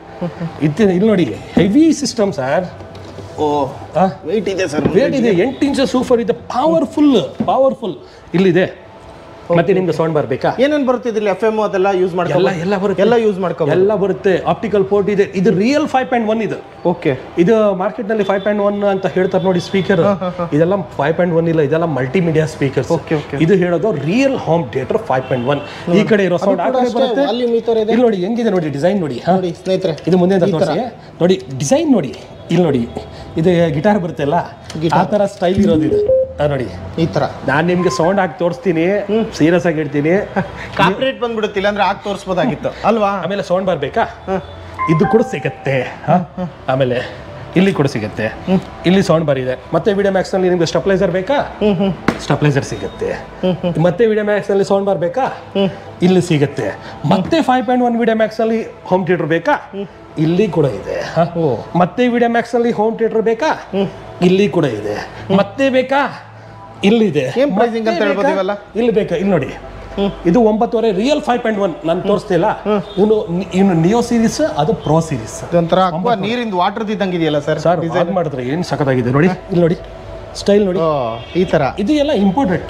S1: ಇದು ಇಲ್ಲಿ ನೋಡಿ heavy system sir
S2: oh weight ಇದೆ ಸರ್
S1: ವೇಟ್ ಇದೆ ಎಂಟು ಇಂಚ್ ಸೂಫರ್ ಇದೆ ಪವರ್ಫುಲ್ ಪವರ್ಫುಲ್ ಇಲ್ಲಿದೆ ಮತ್ತೆ ನಿಮ್ಗೆ ಸೌಂಡ್ ಬರ್ಬೇಕಾ
S2: ಏನೇನ್ ಬರುತ್ತೆ ಇದ್ರಲ್ಲಿ ಎಫ್ ಎಮ್ ಅದೆಲ್ಲ ಯೂಸ್
S1: ಎಲ್ಲ
S2: ಮಾಡ್ಕೊ
S1: ಎಲ್ಲ ಬರುತ್ತೆ
S2: ಎಲ್ಲ ಯೂಸ್ ಮಾಡ್ಕೋ
S1: ಎಲ್ಲ ಬರುತ್ತೆ ಆಪ್ಟಿಕಲ್ ಪೋರ್ಟ್ ಇದೆ ಇದು ರಿಯಲ್ ಫೈವ್ ಪಾಯಿಂಟ್ ಒನ್ ಇದು
S2: ಓಕೆ
S1: ಇದು ಮಾರ್ಕೆಟ್ ನಲ್ಲಿ ಫೈವ್ ಪಾಯಿಂಟ್ ಒನ್ ಅಂತ ಹೇಳ್ತಾರೆ ನೋಡಿ ಸ್ಪೀಕರ್ ಇದೆಲ್ಲ ಫೈವ್ ಪಾಯಿಂಟ್ ಒನ್ ಇಲ್ಲ ಇದೆಲ್ಲ ಮಲ್ಟಿಮೀಡಿಯಾ ಸ್ಪೀಕರ್ಸ್
S2: Okay, okay.
S1: ಇದು ಹೇಳೋದು real home theatre five point one ಈ ಕಡೆ ಇರೋ ಸೌಂಡ್ ಆ ಕಡೆ ಬರುತ್ತೆ
S2: ವಾಲ್ಯೂಮ್ ಈ ತರ ಇದೆ
S1: ಇಲ್ಲಿ ನೋಡಿ ಹೆಂಗಿದೆ ನೋಡಿ ಡಿಸೈನ್ ನೋಡಿ ಹಾ
S2: ನೋಡಿ ಸ್ನೇಹಿತರೆ
S1: ಇದು ಮುಂದೆ ತೋರಿಸಿ ನೋಡಿ ಡಿಸೈನ್ ನೋಡಿ ಇಲ್ಲಿ ನೋಡಿ ಇದು ಗಿಟಾರ್ ಬರುತ್ತಲ್ಲ ಆ ತರ ಸ್ಟೈಲ್ ಇರೋದು ಇದು ಆ ನೋಡಿ
S2: ಈ ತರ
S1: ನಾನು ನಿಮ್ಗೆ ಸೌಂಡ್ ಹಾಕಿ ತೋರಿಸ್ತೀನಿ ಸೀರಿಯಸ್ ಆಗಿ ಹೇಳ್ತೀನಿ
S2: ಕಾಪ್ರೇಟ್ ಬಂದ್ಬಿಡುತ್ತೆ ಇಲ್ಲಾಂದ್ರೆ ಆಗ್ ತೋರಿಸ್ಬೋದಾಗಿತ್ತು ಅಲ್ವಾ
S1: ಆಮೇಲೆ ಸೌಂಡ್ ಬರ್ಬೇಕಾ ಇದು ಕೂಡ ಸಿಗತ್ತೆ ಹಾ? ಆಮೇಲೆ ಇಲ್ಲಿ ಕೂಡ ಸಿಗತ್ತೆ ಇಲ್ಲಿ ಸೌಂಡ್ ಬಾರ್ ಇದೆ ಮತ್ತೆ ವಿಡಿಯೋ ಮ್ಯಾಕ್ಸ್ ನಲ್ಲಿ ನಿಮ್ಗೆ ಸ್ಟಪ್ಲೈಸರ್ ಬೇಕಾ ಸ್ಟಪ್ಲೈಸರ್ ಸಿಗತ್ತೆ ಮತ್ತೆ ವಿಡಿಯೋ ಮ್ಯಾಕ್ಸ್ ನಲ್ಲಿ ಸೌಂಡ್ ಬಾರ್ ಬೇಕಾ ಇಲ್ಲಿ ಸಿಗತ್ತೆ ಮತ್ತೆ five point one Video Max ನಲ್ಲಿ ಹೋಮ್ ಥಿಯೇಟರ್ ಬೇಕಾ ಇಲ್ಲಿ ಕೂಡ ಇದೆ ಹಾ? ಮತ್ತೆ ವಿಡಿಯೋ ಮ್ಯಾಕ್ಸ್ ನಲ್ಲಿ ಹೋಮ್ ಥಿಯೇಟರ್ ಬೇಕಾ ಇಲ್ಲಿ ಕೂಡ ಇದೆ ಮತ್ತೆ ಬೇಕಾ ಇಲ್ಲಿದೆ
S2: ಏನ್ pricing ಅಂತ
S1: ಮತ್ತೆ
S2: ಹೇಳ್ಬೋದು
S1: ಬೇಕಾ?
S2: ಇವೆಲ್ಲ?
S1: ಇಲ್ಲಿ ಬೇಕಾ ಇಲ್ಲಿ ನೋಡಿ ಇದು ಒಂಬತ್ತುವರೆ ರಿಯಲ್ ಫೈವ್ ಪಾಯಿಂಟ್ ಒನ್ ನಾನು ತೋರಿಸ್ತಿಲ್ಲ ಇವನು ಇನ್ನು ನಿಯೋ ಸೀರೀಸ್ ಅದು ಪ್ರೋ ಸೀರೀಸ್
S2: ಇದೊಂಥರ ಅಕ್ವಾ ನೀರಿಂದ ವಾಟರ್ ಇದ್ದಂಗೆ ಇದೆಯಲ್ಲ ಸರ್
S1: ಸರ್ ಅದು ಮಾಡಿದ್ರೆ ಏನು ಸಖತ್ತಾಗಿದೆ ನೋಡಿ ಇಲ್ಲಿ ನೋಡಿ ಸ್ಟೈಲ್ ನೋಡಿ
S2: ಈ ತರ
S1: ಇದು ಎಲ್ಲ ಇಂಪಾರ್ಟೆಂಟ್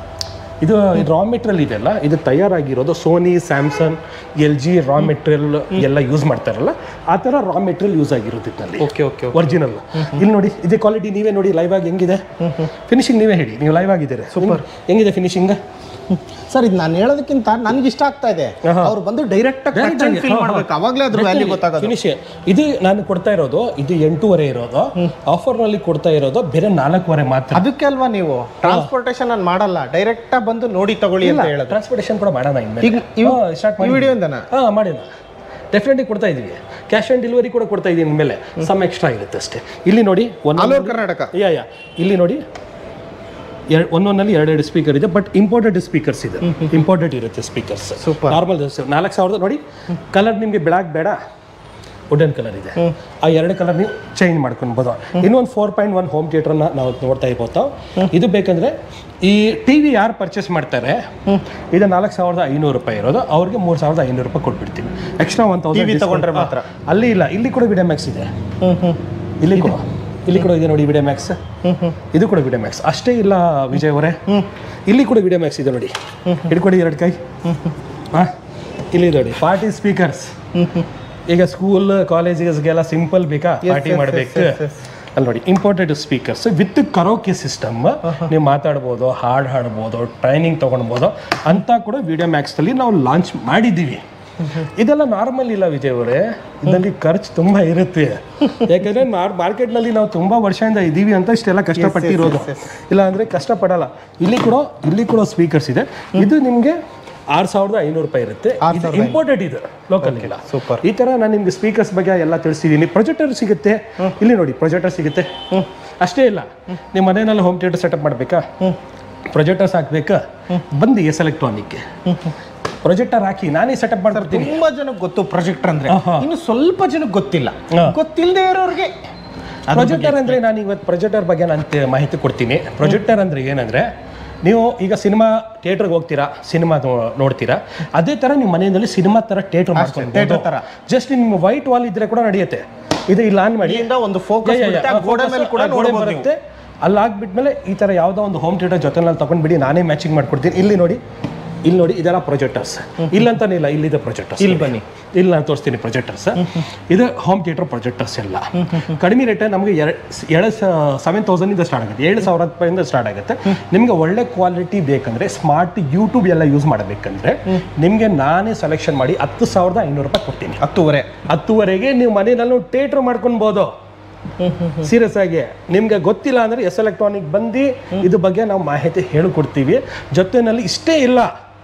S1: ಇದು ರಾ ಮೆಟೀರಿಯಲ್ ಇದೆಲ್ಲ ಇದು ತಯಾರಾಗಿರೋದು Sony Samsung L G raw material ಎಲ್ಲ ಯೂಸ್ ಮಾಡ್ತಾರಲ್ಲ ಆ ಥರ ರಾ ಮೆಟೀರಿಯಲ್ ಯೂಸ್ ಆಗಿರುತ್ತೆ ಇದರಲ್ಲಿ
S2: ಓಕೆ ಓಕೆ
S1: ಒರಿಜಿನಲ್ ಇಲ್ಲಿ ನೋಡಿ ಇದೇ ಕ್ವಾಲಿಟಿ ನೀವೇ ನೋಡಿ ಲೈವ್ ಆಗಿ ಹೆಂಗಿದೆ ಫಿನಿಶಿಂಗ್ ನೀವೇ ಹೇಳಿ ನೀವು ಲೈವ್ ಆಗಿದ್ದೀರಿ ಸೂಪರ್ ಹೆಂಗಿದೆ ಫಿನಿಶಿಂಗ್
S2: ಸರ್ ಇದು ನಾನು ಹೇಳೋದಕ್ಕಿಂತ ನನ್ಗೆ ಇಷ್ಟ ಆಗ್ತಾ ಇದೆ ಅವ್ರು ಬಂದು ಡೈರೆಕ್ಟ್
S1: Direct ಆಗಿ,
S2: ಫೀಲ್
S1: ಹಾ, ಹಾ.
S2: ಮಾಡ್ಬೇಕು ಅವಾಗಲೇ ಅದ್ರ ವ್ಯಾಲ್ಯೂ ಗೊತ್ತಾಗೋದು
S1: ಫಿನಿಶ್ ಇದು ನಾನು ಕೊಡ್ತಾ ಇರೋದು ಇದು ಎಂಟೂವರೆ ಇರೋದು ಆಫರ್ ನಲ್ಲಿ ಕೊಡ್ತಾ ಇರೋದು ಬೇರೆ ನಾಲ್ಕೂವರೆ ಮಾತ್ರ
S2: ಅದಕ್ಕೆ ಅಲ್ವಾ ನೀವು ಟ್ರಾನ್ಸ್ಪೋರ್ಟೇಷನ್ ನಾನು ಮಾಡಲ್ಲ ಡೈರೆಕ್ಟ್ ಬಂದು ನೋಡಿ ತಗೊಳ್ಳಿ ಅಂತ ಹೇಳೋದು
S1: ಟ್ರಾನ್ಸ್ಪೋರ್ಟೇಷನ್ ಕೂಡ ಮಾಡೋಣ ಇನ್ಮೇಲೆ
S2: ಈಗ ಇವ್-
S1: ಸ್ಟಾರ್ಟ್
S2: ಈ ವಿಡಿಯೋಯಿಂದನಾ
S1: ಹಾ ಮಾಡಿಲ್ಲ ಡೆಫಿನೆಟ್ಲಿ ಕೊಡ್ತಾ ಇದೀವಿ ಕ್ಯಾಶ್ ಆನ್ ಡೆಲಿವರಿ ಕೂಡ ಕೊಡ್ತಾ ಇದೀನಿ ಇನ್ಮೇಲೆ ಸಮ್ ಎಕ್ಸ್ಟ್ರಾ ಇರುತ್ತೆ ಅಷ್ಟೇ ಇಲ್ಲಿ ನೋಡಿ
S2: ಆಲ್
S1: ಒಂದು
S2: ಓವರ್ ಕರ್ನಾಟಕ
S1: ಯಾ ಯಾ ಇಲ್ಲಿ ನೋಡಿ ಎರಡು ಒಂದೊಂದಲ್ಲಿ ಎರಡೆರಡು ಸ್ಪೀಕರ್ ಇದೆ ಬಟ್ ಇಂಪಾರ್ಟೆಂಟ್ ಸ್ಪೀಕರ್ಸ್ ಇದೆ ಇಂಪಾರ್ಟೆಂಟ್ ಇರುತ್ತೆ ಸ್ಪೀಕರ್ಸ್
S2: Super.
S1: ನಾರ್ಮಲ್ ನಾಲ್ಕು ಸಾವಿರದ ನೋಡಿ ಕಲರ್ ನಿಮಗೆ ಬೆಳಕ್ ಬೇಡ ವುಡನ್ ಕಲರ್ ಇದೆ ಆ ಎರಡು ಕಲರ್ ನೀವು ಚೇಂಜ್ ಮಾಡ್ಕೊಳ್ಬೋದು ಇನ್ನೊಂದು ಫೋರ್ ಪಾಯಿಂಟ್ ಒನ್ ಹೋಮ್ ಥಿಯೇಟರ್ನ ನಾವು ನೋಡ್ತಾ ಇರ್ಬೋದು ಇದು ಬೇಕಂದ್ರೆ ಈ ಟಿ ವಿ ಯಾರು ಪರ್ಚೇಸ್ ಮಾಡ್ತಾರೆ ಇದು ನಾಲ್ಕು ಸಾವಿರದ ಐನೂರು ರೂಪಾಯಿ ಇರೋದು ಅವ್ರಿಗೆ ಮೂರು ಸಾವಿರದ ಐನೂರು ರೂಪಾಯಿ ಕೊಟ್ಬಿಡ್ತೀವಿ ಎಕ್ಸ್ಟ್ರಾ ಒನ್
S2: TV
S1: ತೌಸಂಡ್
S2: ತಗೊಂಡ್ರೆ ಮಾತ್ರ.
S1: ಅಲ್ಲಿ ಇಲ್ಲ ಇಲ್ಲಿ ಕೂಡ ವಿಡಿಯೋ ಮ್ಯಾಕ್ಸ್ ಇದೆ ಇಲ್ಲಿ ಕೂಡ ಇಲ್ಲಿ ಕೂಡ ಇದೆ ನೋಡಿ ವಿಡಿಯೋ ಮ್ಯಾಕ್ಸ್ ಇದು ಕೂಡ ವಿಡಿಯೋ ಮ್ಯಾಕ್ಸ್ ಅಷ್ಟೇ ಇಲ್ಲ ವಿಜಯ್ ಅವರೇ ಇಲ್ಲಿ ಕೂಡ ವಿಡಿಯೋ ಮ್ಯಾಕ್ಸ್ ಇದೆ ನೋಡಿ ಹಿಡ್ಕೊಡಿ ಎರಡು ಕೈ ಹಾ ಇಲ್ಲಿ ನೋಡಿ ಪಾರ್ಟಿ ಸ್ಪೀಕರ್ಸ್ ಈಗ ಸ್ಕೂಲ್ ಕಾಲೇಜಿಗೆಲ್ಲ ಸಿಂಪಲ್ ಬೇಕಾ ಪಾರ್ಟಿ
S2: yes,
S1: ಮಾಡಬೇಕು
S2: yes, yes.
S1: ಅಲ್ಲಿ ನೋಡಿ important speakers with karaoke system ನೀವು ಮಾತಾಡ್ಬೋದು ಹಾಡು ಹಾಡ್ಬೋದು ಟ್ರೈನಿಂಗ್ ತೊಗೊಳ್ಬೋದು ಅಂತ ಕೂಡ ವಿಡಿಯೋ ಮ್ಯಾಕ್ಸಲ್ಲಿ ನಾವು ಲಾಂಚ್ ಮಾಡಿದ್ದೀವಿ ಇದೆಲ್ಲ ನಾರ್ಮಲ್ ಇಲ್ಲ ವಿಜಯ್ ಅವರೇ ಇದರಲ್ಲಿ ಖರ್ಚು ತುಂಬಾ ಇರುತ್ತೆ ಯಾಕಂದ್ರೆ ಮಾರ್ಕೆಟ್ನಲ್ಲಿ ನಾವು ತುಂಬಾ ವರ್ಷದಿಂದ ಇದೀವಿ ಅಂತ ಇಷ್ಟೆಲ್ಲ ಕಷ್ಟಪಟ್ಟಿರೋದು ಇಲ್ಲ ಅಂದ್ರೆ ಕಷ್ಟಪಡಲ್ಲ ಇಲ್ಲಿ ಕೂಡ ಇಲ್ಲಿ ಕೂಡ ಸ್ಪೀಕರ್ಸ್ ಇದೆ ಇದು ನಿಮಗೆ ಆರು ಸಾವಿರದ ಐನೂರು ರೂಪಾಯಿ ಇರುತ್ತೆ ಇದು ಇಂಪೋರ್ಟೆಡ್ ಇದು ಲೋಕಲ್ ಇಲ್ಲ
S2: Super.
S1: ಈ ತರ ನಾನು ನಿಮ್ಗೆ ಸ್ಪೀಕರ್ಸ್ ಬಗ್ಗೆ ಎಲ್ಲ ತಿಳಿಸಿದ್ದೀನಿ ಪ್ರೊಜೆಕ್ಟರ್ ಸಿಗುತ್ತೆ ಇಲ್ಲಿ ನೋಡಿ ಪ್ರೊಜೆಕ್ಟರ್ ಸಿಗುತ್ತೆ ಅಷ್ಟೇ ಇಲ್ಲ ನಿಮ್ಮ ಮನೆಯಲ್ಲಿ ಹೋಮ್ ಥಿಯೇಟರ್ ಸೆಟಪ್ ಮಾಡಬೇಕಾ ಪ್ರೊಜೆಕ್ಟರ್ಸ್ ಹಾಕ್ಬೇಕಾ ಬಂದು ಎಸ್ ಎಲೆಕ್ಟ್ರಾನಿಕ್ ಪ್ರೊಜೆಕ್ಟರ್ ಹಾಕಿ ನಾನೇ ಸೆಟಪ್ ಮಾಡ್ಕೊಡ್ತೀನಿ
S2: ತುಂಬಾ ಜನಕ್ಕೆ ಗೊತ್ತು ಪ್ರೊಜೆಕ್ಟರ್ ಅಂದ್ರೆ
S1: ಆಹಾ.
S2: ಇನ್ನು ಸ್ವಲ್ಪ ಜನಕ್ಕೆ ಗೊತ್ತಿಲ್ಲ
S1: ಹಾ.
S2: ಗೊತ್ತಿಲ್ಲದೆ ಇರೋರಿಗೆ
S1: ಪ್ರೊಜೆಕ್ಟರ್ ಅಂದ್ರೆ ನಾನು ಇವತ್ತು ಪ್ರೊಜೆಕ್ಟರ್ ಬಗ್ಗೆ ನಾನು ತೆ- ಮಾಹಿತಿ ಕೊಡ್ತೀನಿ ಪ್ರೊಜೆಕ್ಟರ್ ಅಂದ್ರೆ ಏನಂದ್ರೆ ನೀವು ಈಗ ಸಿನಿಮಾ ಥಿಯೇಟರ್ಗೆ ಹೋಗ್ತೀರಾ ಸಿನಿಮಾ ನೋಡ್ತೀರಾ ಅದೇ ತರ ನಿಮ್ಮ ಮನೆಯಲ್ಲಿ ಸಿನಿಮಾ ತರ ಥಿಯೇಟರ್
S2: theatre
S1: ಮಾಡ್ಕೊಂಡು
S2: ತರ.
S1: ಜಸ್ಟ್ ನಿಮ್ಮ ವೈಟ್ ವಾಲ್ ಇದ್ರೆ ಕೂಡ ನಡೆಯುತ್ತೆ ಇದು ಇಲ್ಲಿ ಆನ್ ಮಾಡಿ
S2: ಇಲ್ಲಿಂದ ಒಂದು ಫೋಕಸ್
S1: ಯಾ, ಯಾ, ಯಾ.
S2: ಗೋಡೆ
S1: Focus
S2: ಮೇಲೆ ಕೂಡ
S1: ಆ ಗೋಡೆ
S2: ನೋಡ್ಬೋದು ನೀವು.
S1: ಬರುತ್ತೆ ಅಲ್ಲಿ ಆಗ್ಬಿಟ್ಮೇಲೆ ಈ ತರ ಯಾವ್ದೋ ಒಂದು ಹೋಮ್ ಥಿಯೇಟರ್ ಜೊತೆ ನಾನು ತಗೊಂಡ್ಬಿಡಿ ನಾನೇ ಮ್ಯಾಚಿಂಗ್ ಮಾಡ್ಕೊಡ್ತೀನಿ ಇಲ್ಲಿ ನೋಡಿ ಇಲ್ಲಿ ನೋಡಿ ಇದೆಲ್ಲ ಪ್ರೊಜೆಕ್ಟರ್ಸ್ ಇಲ್ಲಂತಾನೆ ಇಲ್ಲ ಇಲ್ಲಿದೆ ಪ್ರೊಜೆಕ್ಟರ್ಸ್
S2: ಇಲ್ಲಿ ಬನ್ನಿ.
S1: ಇಲ್ಲಿ ನಾನು ತೋರಿಸ್ತೀನಿ ಪ್ರೊಜೆಕ್ಟರ್ಸ್ ಇದು ಹೋಮ್ ಥಿಯೇಟರ್ ಪ್ರೊಜೆಕ್ಟರ್ಸ್ ಎಲ್ಲ ಕಡಿಮೆ ರೇಟ್ ನಮಗೆ ಎರಡು ಎರಡು ಸೆವೆನ್ ತೌಸಂಡಿಂದ ಸ್ಟಾರ್ಟ್ ಆಗುತ್ತೆ ಏಳು ಸಾವಿರ ರೂಪಾಯಿಂದ ಸ್ಟಾರ್ಟ್ ಆಗುತ್ತೆ ನಿಮಗೆ ಒಳ್ಳೆ ಕ್ವಾಲಿಟಿ ಬೇಕಂದ್ರೆ ಸ್ಮಾರ್ಟ್ ಯೂಟ್ಯೂಬ್ ಎಲ್ಲ ಯೂಸ್ ಮಾಡಬೇಕಂದ್ರೆ ನಿಮಗೆ ನಾನೇ ಸೆಲೆಕ್ಷನ್ ಮಾಡಿ ಹತ್ತು ಸಾವಿರದ ಐನೂರು ರೂಪಾಯಿ ಕೊಡ್ತೀನಿ
S2: ಹತ್ತುವರೆ
S1: ಹತ್ತುವರೆಗೆ ನೀವು ಮನೆಯಲ್ಲೂ ಥಿಯೇಟರ್ ಮಾಡ್ಕೊಳ್ಬೋದು ಸೀರಿಯಸ್ ಆಗಿ ನಿಮ್ಗೆ ಗೊತ್ತಿಲ್ಲ ಅಂದ್ರೆ ಎಸ್ ಎಲೆಕ್ಟ್ರಾನಿಕ್ ಬಂದು ಇದ್ರ ಬಗ್ಗೆ ನಾವು ಮಾಹಿತಿ ಹೇಳಿಕೊಡ್ತೀವಿ ಜೊತೆನಲ್ಲಿ ಇಷ್ಟೇ ಇಲ್ಲ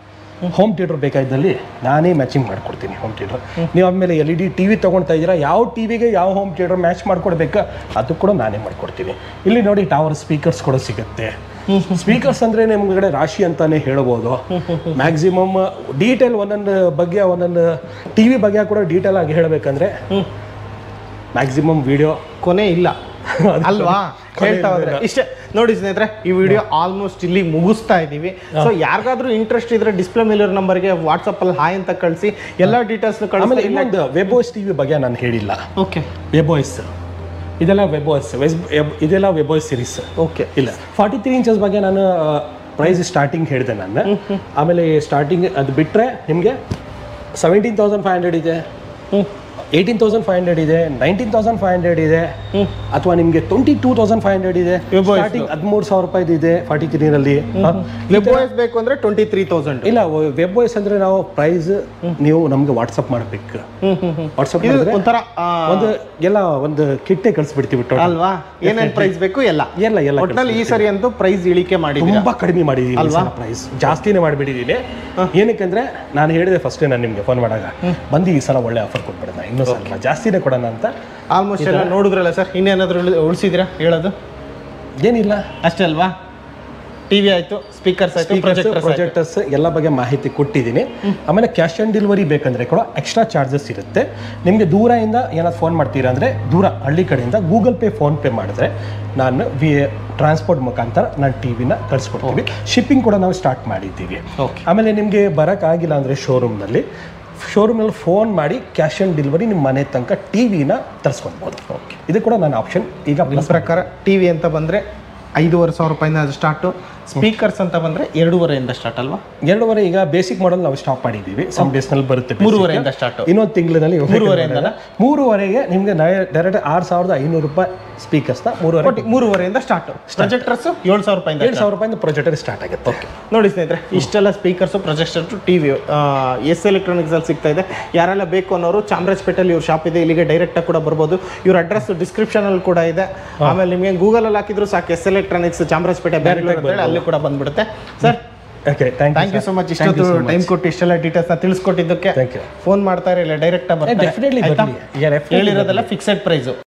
S1: ಹೋಮ್ ಥಿಯೇಟರ್ ಬೇಕಾದಲ್ಲಿ ನಾನೇ ಮ್ಯಾಚಿಂಗ್ ಮಾಡ್ಕೊಡ್ತೀನಿ ಹೋಮ್ ಥಿಯೇಟರ್ ನೀವು ಆಮೇಲೆ L E D T V ತೊಗೊಳ್ತಾ ಇದ್ದೀರಾ ಯಾವ ಟಿವಿಗೆ ಯಾವ ಹೋಮ್ ಥಿಯೇಟರ್ ಮ್ಯಾಚ್ ಮಾಡ್ಕೊಡ್ಬೇಕಾ ಅದು ಕೂಡ ನಾನೇ ಮಾಡ್ಕೊಡ್ತೀನಿ ಇಲ್ಲಿ ನೋಡಿ ಟವರ್ ಸ್ಪೀಕರ್ಸ್ ಕೂಡ ಸಿಗುತ್ತೆ ಸ್ಪೀಕರ್ಸ್ ಅಂದ್ರೆ ನಿಮ್ಗಡೆ ರಾಶಿ ಅಂತಾನೆ ಹೇಳ್ಬೋದು ಮ್ಯಾಕ್ಸಿಮಮ್ ಡೀಟೇಲ್ ಒಂದೊಂದು ಬಗ್ಗೆ ಒಂದೊಂದು ಟಿ ವಿ ಬಗ್ಗೆ ಕೂಡ ಡೀಟೇಲ್ ಆಗಿ ಹೇಳಬೇಕಂದ್ರೆ ಮ್ಯಾಕ್ಸಿಮಮ್ ವಿಡಿಯೋ
S2: ಕೊನೆ ಇಲ್ಲ ಅಲ್ವಾ ಹೇಳ್ತಾ ಹೋದ್ರೆ ಇಷ್ಟೇ ನೋಡಿ ಸ್ನೇಹಿತರೆ ಈ ವಿಡಿಯೋ ಆಲ್ಮೋಸ್ಟ್ ಇಲ್ಲಿ ಮುಗಿಸ್ತಾ ಇದೀವಿ ಸೊ ಯಾರಿಗಾದ್ರೂ ಇಂಟ್ರೆಸ್ಟ್ ಇದ್ರೆ ಡಿಸ್ಪ್ಲೇ ಮೇಲಿರೋ ನಂಬರ್ಗೆ ವಾಟ್ಸಪ್ ಅಲ್ಲಿ ಹಾಯ್ ಅಂತ ಕಳಿಸಿ ಎಲ್ಲಾ ಡೀಟೇಲ್ಸ್
S1: ಆಮೇಲೆ
S2: ಕಳಿಸಿ
S1: ಇನ್ನೊಂದು ವೆಬೋಯ್ಸ್ ಟಿವಿ ಬಗ್ಗೆ ನಾನು ಹೇಳಿಲ್ಲ
S2: ಓಕೆ
S1: ವೆಬೋಯ್ಸ್ ಇದೆಲ್ಲ ವೆಬೋಯ್ಸ್ ಇದೆಲ್ಲ ವೆಬೋಯ್ಸ್ ಸಿರೀಸ್
S2: ಓಕೆ
S1: ಇಲ್ಲ ಫಾರ್ಟಿ ತ್ರೀ ಇಂಚಸ್ ಬಗ್ಗೆ ನಾನು ಪ್ರೈಸ್ ಸ್ಟಾರ್ಟಿಂಗ್ ಹೇಳಿದೆ ನಾನು ಆಮೇಲೆ ಸ್ಟಾರ್ಟಿಂಗ್ ಅದು ಬಿಟ್ಟರೆ ನಿಮಗೆ ಸೆವೆಂಟೀನ್ ತೌಸಂಡ್ ಫೈವ್ ಹಂಡ್ರೆಡ್ ಇದೆ ಏಯ್ಟೀನ್ ತೌಸಂಡ್ ಫೈವ್ ಹಂಡ್ರೆಡ್ ಇದೆ ನೈನ್ಟೀನ್ ತೌಸಂಡ್ ಫೈವ್ ಹಂಡ್ರೆಡ್ ಇದೆ ಅಥವಾ ನಿಮಗೆ twenty two thousand five hundred ಇದೆ
S2: Weboys
S1: ಸ್ಟಾರ್ಟಿಂಗ್ ಹದಿಮೂರು ಸಾವಿರ ರೂಪಾಯಿ ಇದೆ ಫಾರ್ಟಿ ತ್ರೀನಲ್ಲಿ
S2: ವೆಬ್ ವಾಯ್ಸ್ ಬೇಕು ಅಂದ್ರೆ ಟ್ವೆಂಟಿ ತ್ರೀ ತೌಸಂಡ್
S1: ಇಲ್ಲ ವೆಬ್ ವಾಯ್ಸ್ ಅಂದ್ರೆ ನಾವು ಪ್ರೈಸ್ ನೀವು ನಮ್ಗೆ ವಾಟ್ಸಪ್ ಮಾಡ್ಬೇಕು ವಾಟ್ಸಪ್
S2: ಇದು
S1: ಮಾಡಿದ್ರೆ
S2: ಒಂಥರ ಆ,
S1: ಒಂದು ಎಲ್ಲ ಒಂದು ಕಿಟ್ಟೆ ಕಳಿಸ್ಬಿಡ್ತೀವಿ total.
S2: ಅಲ್ವಾ ಏನೇನ್ ಪ್ರೈಸ್ ಬೇಕು ಎಲ್ಲ
S1: ಎಲ್ಲ ಎಲ್ಲ
S2: ಒಟ್ನಲ್ಲಿ ಈ ಸರಿ ಅಂತೂ ಪ್ರೈಸ್ ಇಳಿಕೆ ಮಾಡಿದ್ದೀರಾ
S1: ತುಂಬಾ ಕಡಿಮೆ ಮಾಡಿದೀನಿ ಪ್ರೈಸ್ ಜಾಸ್ತಿನೇ ಮಾಡಿಬಿಟ್ಟಿದ್ದೀನಿ ಏನಕ್ಕಂದ್ರೆ ನಾನು ಹೇಳಿದೆ ಫಸ್ಟೇ ನಾನು ನಿಮ್ಗೆ ಫೋನ್ ಮಾಡಾಗ ಬಂದು ಈ ಸಲ ಒಳ್ಳೆ ಆಫರ್ ಕೊಟ್ಬಿಡೋಣ ಇನ್ನೂ ಸ್ವಲ್ಪ ಜಾಸ್ತಿನೇ ಕೊಡೋಣ ಅಂತ
S2: ಆಲ್ಮೋಸ್ಟ್ ಎಲ್ಲ ನೋಡಿದ್ರಲ್ಲ ಸರ್ ಇನ್ನೇನಾದ್ರೂ ಉಳಿ- ಉಳಿಸಿದ್ರಾ ಹೇಳೋದು
S1: ಏನಿಲ್ಲ
S2: ಅಷ್ಟೇ ಅಲ್ವಾ ಟಿವಿ ಆಯ್ತು ಸ್ಪೀಕರ್ಸ್ ಆಯ್ತು ಪ್ರೊಜೆಕ್ಟರ್ಸ್
S1: ಪ್ರೊಜೆಕ್ಟರ್ಸ್ ಎಲ್ಲ ಬಗ್ಗೆ ಮಾಹಿತಿ ಕೊಟ್ಟಿದ್ದೀನಿ ಆಮೇಲೆ ಕ್ಯಾಶ್ ಆನ್ ಡೆಲಿವರಿ ಬೇಕಂದ್ರೆ ಕೂಡ ಎಕ್ಸ್ಟ್ರಾ ಚಾರ್ಜಸ್ ಇರುತ್ತೆ ನಿಮಗೆ ದೂರದಿಂದ ಏನಾದ್ರು ಫೋನ್ ಮಾಡ್ತೀರಾ ಅಂದರೆ ದೂರ ಹಳ್ಳಿ ಕಡೆಯಿಂದ ಗೂಗಲ್ ಪೇ ಫೋನ್ ಪೇ ಮಾಡಿದ್ರೆ ನಾನು ವಿ ಟ್ರಾನ್ಸ್ಪೋರ್ಟ್ ಮುಖಾಂತರ ನಾನು ಟಿ ವಿನ ಕಳಿಸ್ಕೊಡ್ತೀವಿ ಶಿಪ್ಪಿಂಗ್ ಕೂಡ ನಾವು ಸ್ಟಾರ್ಟ್ ಮಾಡಿದ್ದೀವಿ
S2: Okay.
S1: ಆಮೇಲೆ ನಿಮಗೆ ಬರೋಕ್ಕಾಗಿಲ್ಲ ಅಂದರೆ ಶೋರೂಮ್ನಲ್ಲಿ ಶೋರೂಮ್ನಲ್ಲಿ ಫೋನ್ ಮಾಡಿ ಕ್ಯಾಶ್ ಆನ್ ಡೆಲಿವರಿ ನಿಮ್ಮ ಮನೆ ತನಕ ಟಿ ವಿನ ತರಿಸ್ಕೊಳ್ಬೋದು ಓಕೆ ಇದು ಕೂಡ ನನ್ನ ಆಪ್ಷನ್ ಈಗ
S2: ನಿಮ್ಮ ಪ್ರಕಾರ ಟಿವಿ ಅಂತ ಬಂದ್ರೆ ಐದೂವರೆ ಸಾವಿರ ರೂಪಾಯಿಂದ ಸ್ಟಾರ್ಟು ಸ್ಪೀಕರ್ಸ್ ಅಂತ ಬಂದ್ರೆ ಎರಡೂವರೆಯಿಂದ ಸ್ಟಾರ್ಟ್ ಅಲ್ವಾ
S1: ಎರಡೂವರೆ ಈಗ ಬೇಸಿಕ್ ಮಾಡಲ್ ನಾವು ಸ್ಟಾಪ್ ಮಾಡಿದ್ದೀವಿ ಸಮ್ ಡೇಸ್ನಲ್ಲಿ ಬರುತ್ತೆ basic.
S2: ಮೂರುವರೆಯಿಂದ ಸ್ಟಾರ್ಟ್
S1: ಇನ್ನೊಂದು ತಿಂಗಳಿನಲ್ಲಿ
S2: ಮೂರುವರೆಯಿಂದನಾ?
S1: ಮೂರುವರೆಗೆ ನಿಮಗೆ ಡೈರೆಕ್ಟ್ ಆರು ಸಾವಿರದ ಐನೂರು ರೂಪಾಯಿ ಸ್ಪೀಕರ್ಸ್ನ ಮೂರುವರೆ
S2: ಮೂರುವರೆಯಿಂದ ಸ್ಟಾರ್ಟ್ ಪ್ರೊಜೆಕ್ಟರ್ಸ್ ಏಳು ಸಾವಿರ ರೂಪಾಯಿಂದ
S1: ಏಳು ಸಾವಿರ ರೂಪಾಯಿಂದ ಪ್ರೊಜೆಕ್ಟರ್ ಸ್ಟಾರ್ಟ್ ಆಗುತ್ತೆ
S2: ನೋಡಿ ಸ್ನೇಹಿತರೆ ಇಷ್ಟೆಲ್ಲ speakers projector TV S electronics ಅಲ್ಲಿ ಸಿಗ್ತಾ ಇದೆ ಯಾರೆಲ್ಲ ಬೇಕು ಅನ್ನೋರು ಚಾಮರಾಜಪೇಟೆಯಲ್ಲಿ ಇವ್ರ ಶಾಪ್ ಇದೆ ಇಲ್ಲಿಗೆ ಡೈರೆಕ್ಟ್ ಆಗಿ ಕೂಡ ಬರ್ಬೋದು ಇವ್ರ ಅಡ್ರೆಸ್ ಡಿಸ್ಕ್ರಿಪ್ಷನ್ ಅಲ್ಲಿ ಕೂಡ ಇದೆ ಆಮೇಲೆ ನಿಮಗೆ ಗೂಗಲ್ ಅಲ್ಲಿ ಹಾಕಿದ್ರು ಸಾಕು ಎಸ್ ಎಲೆಕ್ಟ್ರಾನಿಕ್ಸ್ ಚಾಮರಾಜಪೇಟೆ ಬ್ಯಾಂಗ್ಳೂರ್ ಅಂತ ಹೇಳಿ ಅಲ್ಲಿ ಕೂಡ ಬಂದ್ಬಿಡುತ್ತೆ sir
S1: okay thank
S2: thank you so much ಇಷ್ಟೊತ್ತು ಟೈಮ್ ಕೊಟ್ಟು ಇಷ್ಟೆಲ್ಲ ಡೀಟೇಲ್ಸ್ ನ ತಿಳಿಸ್ಕೊಟ್ಟಿದ್ದಕ್ಕೆ
S1: Thank you.
S2: ಫೋನ್ ಮಾಡ್ತಾರೆ ಇಲ್ಲ ಡೈರೆಕ್ಟ್
S1: ಡೆಫಿನೆಟ್ಲಿ ಬರಲಿ
S2: ಹೇಳಿರೋದೆಲ್ಲ ಫಿಕ್ಸೆಡ್ ಪ್ರೈಸು